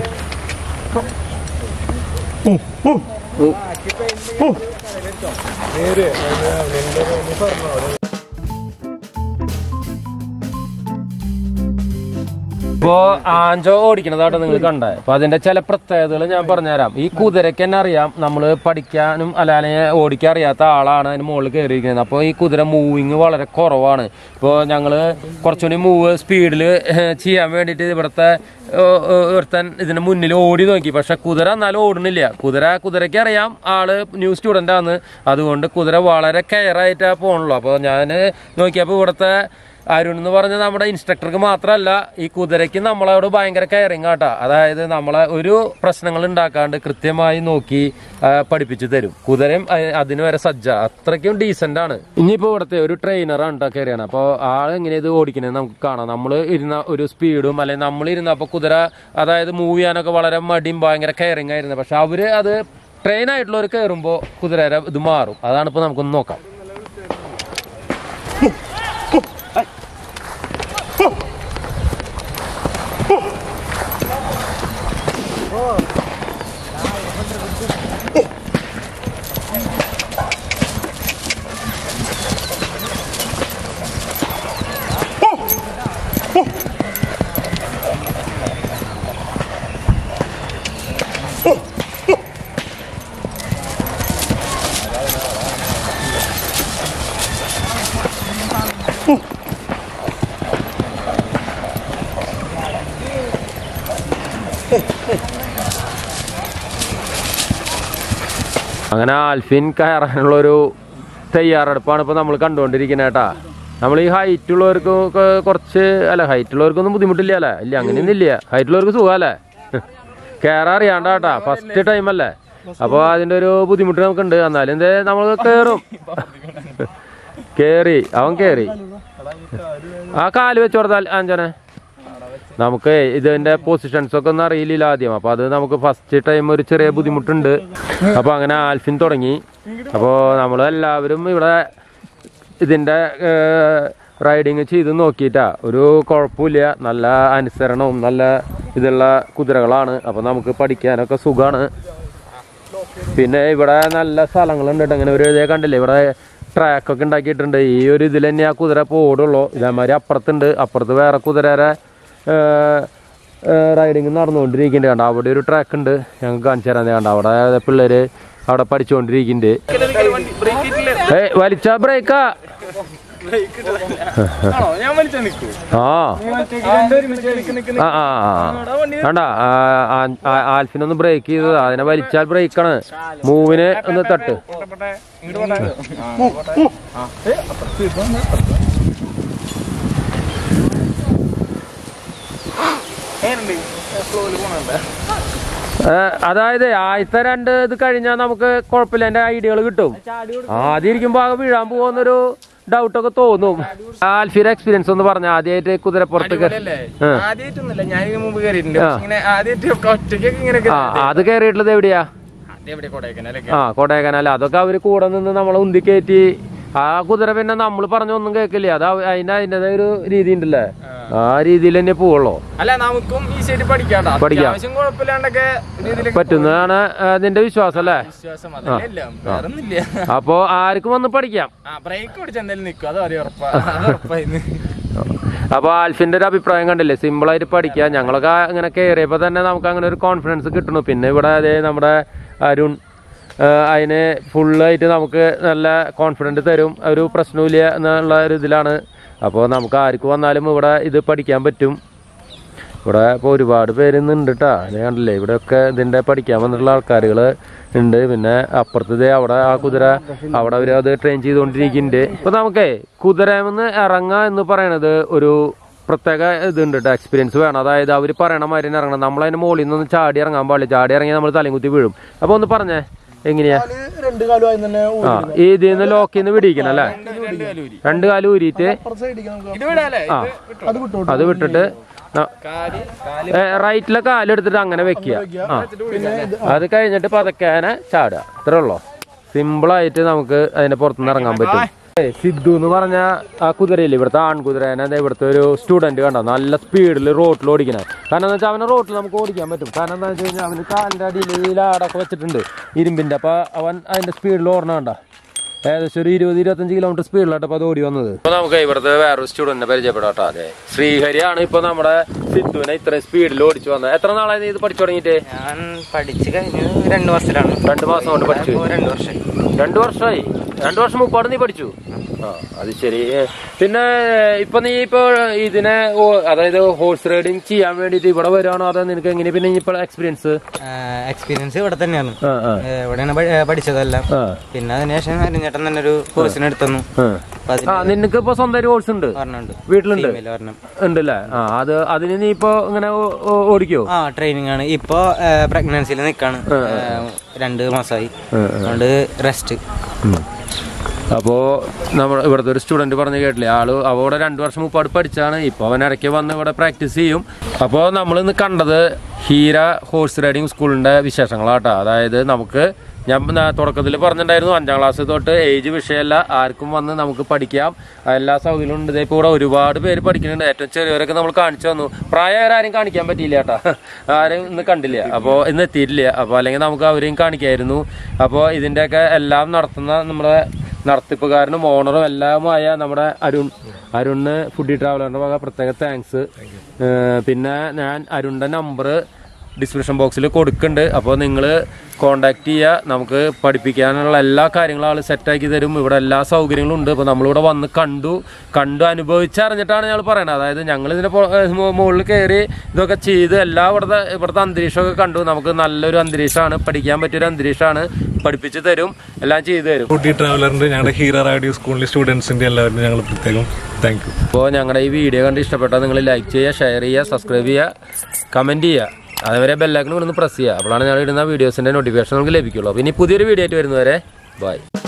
ഓ ഓ ഓ ഇപ്പോ ആഞ്ചോ ഓടിക്കണതായിട്ട് നിങ്ങൾ കണ്ടേ അപ്പൊ അതിന്റെ ചില പ്രത്യേകതകൾ ഞാൻ പറഞ്ഞുതരാം ഈ കുതിരയ്ക്ക് തന്നെ അറിയാം നമ്മൾ പഠിക്കാനും അല്ല അല്ലെങ്കിൽ ഓടിക്കാൻ അറിയാത്ത ആളാണ് അതിന് മുകളിൽ കയറിയിരിക്കുന്നത് അപ്പോൾ ഈ കുതിര മൂവിങ് വളരെ കുറവാണ് ഇപ്പോൾ ഞങ്ങള് കുറച്ചുകൂടി മൂവ് സ്പീഡിൽ ചെയ്യാൻ വേണ്ടിയിട്ട് ഇവിടുത്തെ ഏഹ്, ഏഹ്, ഒരുത്തൻ ഇതിന്റെ മുന്നിൽ ഓടി നോക്കി പക്ഷെ കുതിര എന്നാലും ഓടുന്നില്ല കുതിര കുതിരയ്ക്ക് അറിയാം ആള് ന്യൂ സ്റ്റുഡന്റ് ആണ് അതുകൊണ്ട് കുതിര വളരെ കെയർ ആയിട്ടാ പോണുള്ളൂ അപ്പോൾ ഞാൻ നോക്കിയപ്പോൾ ഇവിടുത്തെ അരുൺ എന്ന് പറഞ്ഞ നമ്മുടെ ഇൻസ്ട്രക്ടർക്ക് മാത്രമല്ല ഈ കുതിരയ്ക്ക് നമ്മളോട് ഭയങ്കര കെയറിങ് ആട്ടാ അതായത് നമ്മളെ ഒരു പ്രശ്നങ്ങൾ ഉണ്ടാക്കാണ്ട് കൃത്യമായി നോക്കി ആ, പഠിപ്പിച്ചു തരും കുതിരയും അ- അതിന് വരെ സജ്ജ അത്രയ്ക്കും ഡീസന്റ് ആണ് ഇനിയിപ്പോ ഇവിടുത്തെ ഒരു ട്രെയിനറാണ് കേട്ടോ കയറിയാണ് അപ്പോൾ ആൾ എങ്ങനെ ഇത് ഓടിക്കുന്നത് നമുക്ക് കാണാം നമ്മൾ ഇരുന്ന ഒരു സ്പീഡും അല്ലെങ്കിൽ നമ്മൾ ഇരുന്നപ്പോൾ കുതിര അതായത് മൂവ് ചെയ്യാനൊക്കെ വളരെ മടിയും ഭയങ്കര കെയറിങ് ആയിരുന്നു പക്ഷെ അവര് അത് ട്രെയിൻ ആയിട്ടുള്ളവർ കയറുമ്പോൾ കുതിരയുടെ ഇത് മാറും അതാണ് ഇപ്പോൾ നമുക്കൊന്ന് നോക്കാം അങ്ങനെ ആൽഫിൻ കയറാനുള്ള ഒരു തയ്യാറെടുപ്പാണ് ഇപ്പോൾ നമ്മൾ കണ്ടുകൊണ്ടിരിക്കുന്നത് കേട്ടാ നമ്മൾ ഈ ഹൈറ്റ് ഉള്ളവർക്ക് ഒക്കെ കുറച്ച് അല്ല ഹൈറ്റ് ഉള്ളവർക്കൊന്നും ബുദ്ധിമുട്ടില്ല അല്ലേ ഇല്ല അങ്ങനെയൊന്നും ഇല്ല ഹൈറ്റ് ഉള്ളവർക്ക് സുഖമല്ലേ കയറാൻ അറിയാണ്ട കേട്ടാ ഫസ്റ്റ് ടൈം അല്ലേ അപ്പോൾ അതിന്റെ ഒരു ബുദ്ധിമുട്ട് നമുക്കുണ്ട് എന്നാലും എന്തേ നമ്മൾ കയറും കേറി അവൻ കേറി ആ കാല് വെച്ച് കൊടുത്താൽ അഞ്ചനെ നമുക്ക് ഇതിന്റെ പൊസിഷൻസ് ഒക്കെ ഒന്നും അറിയില്ല ആദ്യം അപ്പൊ അത് നമുക്ക് ഫസ്റ്റ് ടൈം ഒരു ചെറിയ ബുദ്ധിമുട്ടുണ്ട് അപ്പൊ അങ്ങനെ ആൽഫിൻ തുടങ്ങി അപ്പോ നമ്മൾ എല്ലാവരും ഇവിടെ ഇതിന്റെ റൈഡിങ് ചെയ്ത് നോക്കിയിട്ടാ ഒരു കുഴപ്പമില്ല നല്ല അനുസരണവും നല്ല ഇതുള്ള കുതിരകളാണ് അപ്പൊ നമുക്ക് പഠിക്കാനൊക്കെ സുഖമാണ് പിന്നെ ഇവിടെ നല്ല സ്ഥലങ്ങളുണ്ട് കേട്ടോ ഇങ്ങനെ ഒരു ഇതേ കണ്ടില്ലേ ഇവിടെ ട്രാക്ക് ഒക്കെ ഉണ്ടാക്കിയിട്ടുണ്ട് ഈ ഒരു ഇതിൽ തന്നെ ആ കുതിര ഇപ്പോൾ ഓടുള്ളൂ ഇതേമാതിരി അപ്പുറത്തുണ്ട് അപ്പുറത്ത് വേറെ കുതിരരെ റൈഡിങ് നടന്നുകൊണ്ടിരിക്കുന്നുണ്ട് കണ്ട അവിടെ ഒരു ട്രാക്ക് ഉണ്ട് ഞങ്ങൾക്ക് കാണിച്ചു തരാൻ കണ്ട അവിടെ പിള്ളേര് അവിടെ പഠിച്ചുകൊണ്ടിരിക്കുന്നുണ്ട് ഏ വലിച്ച ബ്രേക്കാ ആ ആ ആ ആ വേണ്ട ആൽഫിനൊന്ന് ബ്രേക്ക് ചെയ്തതാ അതിനെ വലിച്ചാൽ ബ്രേക്കാണ് മൂവിന് ഒന്ന് തട്ട് ഏ, അതായത് ആദ്യത്തെ രണ്ട് ഇത് കഴിഞ്ഞാൽ നമുക്ക് കുഴപ്പമില്ല എന്റെ ഐഡിയകൾ കിട്ടും ആദ്യം ഇരിക്കുമ്പോ ആകെ വീഴാൻ പോകുന്നൊരു ഡൗട്ടൊക്കെ തോന്നും ആൽഫിയുടെ എക്സ്പീരിയൻസ് ഒന്ന് പറഞ്ഞ ആദ്യമായിട്ട് കുതിരപ്പുറത്ത് കേ- ആ. ആദ്യമായിട്ടൊന്നുമില്ല ഞാൻ ഇതിന് മുമ്പ് കയറിയിട്ടുണ്ട് പക്ഷെ ഇങ്ങനെ ആദ്യമായിട്ട് ഒറ്റയ്ക്കൊക്കെ ഇങ്ങനെ ആ അത് കയറിയിട്ടുള്ളത് എവിടെയാ എവിടെ കൊടൈക്കനാലൊക്കെ ആ കൊടൈക്കനാൽ അതൊക്കെ അവര് കൂടെ നിന്ന് നമ്മളെ ഉന്തി കയറ്റി ആ കുതിര പിന്നെ നമ്മൾ പറഞ്ഞൊന്നും കേൾക്കില്ല അത് അവ- അതിന് അതിൻ്റെതായ ഒരു രീതി ഉണ്ടല്ലേ ആ രീതിയിൽ തന്നെ പോവുള്ളൂ അല്ല നമുക്കും ഈസിയായിട്ട് പഠിക്കാം പഠിക്കാം. അത്യാവശ്യം കുഴപ്പമില്ലാണ്ടൊക്കെ രീതിയിൽ പറ്റുന്നതാണ് അതിന്റെ വിശ്വാസം അല്ലേ വിശ്വാസം അതല്ല വേറൊന്നുമില്ല അപ്പോ ആർക്കും വന്ന് പഠിക്കാം ആ ബ്രേക്ക് പിടിച്ച് എന്തായാലും നിൽക്കും അത് അറിയാം ഉറപ്പാ അത് ഉറപ്പായിരുന്നു അപ്പൊ ആൽഫിന്റെ ഒരു അഭിപ്രായം കണ്ടില്ലേ സിമ്പിൾ ആയിട്ട് പഠിക്കാം ഞങ്ങളൊക്കെ അങ്ങനെ കയറിയപ്പോ തന്നെ നമുക്ക് അങ്ങനെ ഒരു കോൺഫിഡൻസ് കിട്ടുന്നു പിന്നെ ഇവിടെ അതേ നമ്മുടെ അരുൺ ആ, അതിന് ഫുള്ളായിട്ട് നമുക്ക് നല്ല കോൺഫിഡൻറ്റ് തരും ഒരു പ്രശ്നമില്ല എന്നുള്ള ഒരു ഇതിലാണ് അപ്പോൾ നമുക്ക് ആർക്ക് വന്നാലും ഇവിടെ ഇത് പഠിക്കാൻ പറ്റും ഇവിടെ ഇപ്പോൾ ഒരുപാട് പേര് ഇന്ന് ഉണ്ട് കേട്ടോ ഞാൻ കണ്ടില്ലേ ഇവിടെയൊക്കെ ഇതിൻ്റെ പഠിക്കാൻ വന്നിട്ടുള്ള ആൾക്കാരുകൾ ഉണ്ട് പിന്നെ അപ്പുറത്ത് ദേ അവിടെ ആ കുതിര അവിടെ അവർ അത് ട്രെയിൻ ചെയ്തുകൊണ്ടിരിക്കുന്നുണ്ട് ഇപ്പൊ നമുക്കേ കുതിരമെന്ന് ഇറങ്ങുക എന്ന് പറയണത് ഒരു പ്രത്യേക ഇതുണ്ട് കേട്ടോ എക്സ്പീരിയൻസ് വേണം അതായത് അവർ പറയണ മാതിരി തന്നെ ഇറങ്ങണം നമ്മളതിന് മുകളിൽ നിന്നൊന്ന് ചാടി ഇറങ്ങാൻ പാടില്ല ചാടി ഇറങ്ങി നമ്മൾ തലയും കുത്തി വീഴും അപ്പോൾ ഒന്ന് പറഞ്ഞേ എങ്ങനെയാ കാല് രണ്ട് കാലും ആയി തന്നെ ആ ഈ ഇതിൽ നിന്ന് ലോക്കിൽ നിന്ന് പിടിക്കണം അല്ലേ രണ്ട് കാലും ഊരിയിട്ട് അപ്പുറത്തെ സൈഡിലേക്ക് നമുക്ക് ഇത് വിടാല്ലേ ആ അത് വിട്ടു അത് വിട്ടിട്ട് ന- കാല് കാല് ഏ, റൈറ്റിലെ കാലെടുത്തിട്ട് അങ്ങനെ വെക്കുക ആ പിന്നെ ഇത് അത് കഴിഞ്ഞിട്ട് പതക്കാനെ ചാടുക ഇത്രേ ഉള്ളൂ സിമ്പിൾ ആയിട്ട് നമുക്ക് അതിന്റെ പുറത്തുനിന്ന് ഇറങ്ങാൻ പറ്റും ഏയ് സിദ്ധു എന്ന് പറഞ്ഞ ആ കുതിരയില്ലേ ഇവിടുത്തെ ആൺകുതിരേനെ ദേ ഇവിടുത്തെ ഒരു സ്റ്റുഡന്റ് കണ്ടോ നല്ല സ്പീഡിൽ റോട്ടിൽ ഓടിക്കണേ കാരണം എന്താ വെച്ചാൽ അവനെ റോട്ടിൽ നമുക്ക് ഓടിക്കാൻ പറ്റും കാരണം എന്താ വെച്ച് കഴിഞ്ഞാൽ അവന് കാലിന്റെ അടിയിൽ ഈ ലാടൊക്കെ വെച്ചിട്ടുണ്ട് ഇരുമ്പിന്റെ അപ്പൊ അവൻ അതിന്റെ സ്പീഡിൽ ഓടണ കണ്ട ഏകദേശം ഒരു ഇരുപത് ഇരുപത്തഞ്ച് കിലോമീറ്റർ സ്പീഡിലായിട്ട് അത് ഓടി വന്നത് ഇപ്പൊ നമുക്ക് ഇവിടുത്തെ വേറൊരു സ്റ്റുഡന്റിനെ പരിചയപ്പെടാട്ടോ അതെ ശ്രീഹരിയാണ് ഇപ്പൊ നമ്മുടെ സിദ്ധുവിനെ ഇത്രയും സ്പീഡിൽ ഓടിച്ചു വന്നത് എത്ര നാളായി നീ ഇത് പഠിച്ചു തുടങ്ങിയിട്ട് ഞാൻ പഠിച്ചു കഴിഞ്ഞു രണ്ട് മാസത്തിലാണ് രണ്ടു മാസം കൊണ്ട് പഠിച്ചു ഇപ്പോ രണ്ട് വർഷം രണ്ടു വർഷമായി രണ്ടു വർഷം മുപ്പാട് നീ പഠിച്ചു ആ അത് ശരി ഏ, പിന്നെ ഇപ്പൊ നീ ഇപ്പൊ ഇതിനെ ഓ- അതായത് ഹോഴ്സ് റൈഡിങ് ചെയ്യാൻ വേണ്ടിട്ട് ഇവിടെ വരുവാണോ അതോ നിനക്ക് എങ്ങനെ പിന്നെ ഇപ്പൊ എക്സ്പീരിയൻസ് എക്സ്പീരിയൻസ് ഇവിടെ തന്നെയാണ് ആ ആ ഏ, ഇവിടെയാണ് പഠി- ഏ, പഠിച്ചതെല്ലാം ആ പിന്നെ അതിനുശേഷം അരിഞ്ഞേട്ടൻ തന്നെ ഒരു കോഴ്സിന് എടുത്തു ആ. അപ്പൊ അതിന് ആ നിനക്ക് ഇപ്പൊ സ്വന്തം ഹോഴ്സ് ഉണ്ട് പറഞ്ഞുണ്ട് വീട്ടിലുണ്ട് ഫീമെയിൽ ഒരെണ്ണം ഉണ്ടല്ലേ ആ അത് അതിന് നീ ഇപ്പൊ ഇങ്ങനെ ഓ- ഓ- ഓടിക്കോ ആ ട്രെയിനിങ് ആണ് ഇപ്പോ പ്രഗ്നൻസിയിൽ നിൽക്കാണ് രണ്ട് മാസമായി അതുകൊണ്ട് റെസ്റ്റ് അപ്പോ നമ്മൾ ഇവിടുത്തെ ഒരു സ്റ്റുഡന്റ് പറഞ്ഞു കേട്ടില്ലേ ആള് അവിടെ രണ്ടു വർഷം മുപ്പാട് പഠിച്ചാണ് ഇപ്പൊ അവൻ ഇടയ്ക്ക് വന്ന് ഇവിടെ പ്രാക്ടീസ് ചെയ്യും അപ്പോൾ നമ്മൾ ഇന്ന് കണ്ടത് ഹീര ഹോഴ്സ് റൈഡിങ് സ്കൂളിന്റെ വിശേഷങ്ങളാട്ടോ അതായത് നമുക്ക് ഞാൻ തുടക്കത്തിൽ പറഞ്ഞിട്ടുണ്ടായിരുന്നു അഞ്ചാം ക്ലാസ് തൊട്ട് ഏജ് വിഷയമല്ല ആർക്കും വന്ന് നമുക്ക് പഠിക്കാം എല്ലാ സൗകര്യവും ഉണ്ട് ഇതേ ഇപ്പോൾ ഇവിടെ ഒരുപാട് പേര് പഠിക്കുന്നുണ്ട് ഏറ്റവും ചെറിയവരൊക്കെ നമ്മൾ കാണിച്ചു തന്നു പ്രായമാരും കാണിക്കാൻ പറ്റിയില്ല കേട്ടോ ആരും ഇന്ന് കണ്ടില്ല അപ്പോൾ ഇന്ന് എത്തിയിട്ടില്ല അപ്പോൾ അല്ലെങ്കിൽ നമുക്ക് അവരെയും കാണിക്കായിരുന്നു അപ്പോൾ ഇതിൻ്റെയൊക്കെ എല്ലാം നടത്തുന്ന നമ്മുടെ നടത്തിപ്പുകാരനും ഓണറും എല്ലാമായ നമ്മുടെ അരുൺ അരുണിന് ഫുഡി ട്രാവലറിന്റെ വക പ്രത്യേക താങ്ക്സ് പിന്നെ ഞാൻ അരുണിന്റെ നമ്പർ ഡിസ്ക്രിപ്ഷൻ ബോക്സിൽ കൊടുക്കുന്നുണ്ട് അപ്പോൾ നിങ്ങൾ കോണ്ടാക്ട് ചെയ്യുക നമുക്ക് പഠിപ്പിക്കാനുള്ള എല്ലാ കാര്യങ്ങളും ആൾ സെറ്റാക്കി തരും ഇവിടെ എല്ലാ സൗകര്യങ്ങളും ഉണ്ട് അപ്പോൾ നമ്മളിവിടെ വന്ന് കണ്ടു കണ്ടു അനുഭവിച്ചറിഞ്ഞിട്ടാണ് ഞങ്ങൾ പറയണത് അതായത് ഞങ്ങൾ ഇതിൻ്റെ മുകളിൽ കയറി ഇതൊക്കെ ചെയ്ത് എല്ലാ ഇവിടുത്തെ ഇവിടുത്തെ അന്തരീക്ഷമൊക്കെ കണ്ടു നമുക്ക് നല്ലൊരു അന്തരീക്ഷമാണ് പഠിക്കാൻ പറ്റിയൊരു അന്തരീക്ഷമാണ് പഠിപ്പിച്ച് തരും എല്ലാം ചെയ്തു തരും ഊട്ടി ട്രാവലറിന്റെ ഞങ്ങളുടെ ഹീറ റേഡിയോ സ്കൂളിലെ സ്റ്റുഡൻസിന്റെ എല്ലാവരും ഞങ്ങൾ പ്രത്യേകം താങ്ക് യു അപ്പോൾ ഞങ്ങളുടെ ഈ വീഡിയോ കണ്ട് ഇഷ്ടപ്പെട്ടാൽ നിങ്ങൾ ലൈക്ക് ചെയ്യുക ഷെയർ ചെയ്യുക സബ്സ്ക്രൈബ് ചെയ്യുക കമൻറ്റ് ചെയ്യുക അതുവരെ ബെല്ലൈക്കൺ ഒന്ന് പ്രസ് ചെയ്യുക അപ്പോഴാണ് ഞങ്ങൾ ഇടുന്ന വീഡിയോസിൻ്റെ നോട്ടിഫിക്കേഷൻ നമുക്ക് ലഭിക്കുള്ളൂ അപ്പോൾ ഇനി പുതിയൊരു വീഡിയോ ആയിട്ട് വരുന്നവരെ ബൈ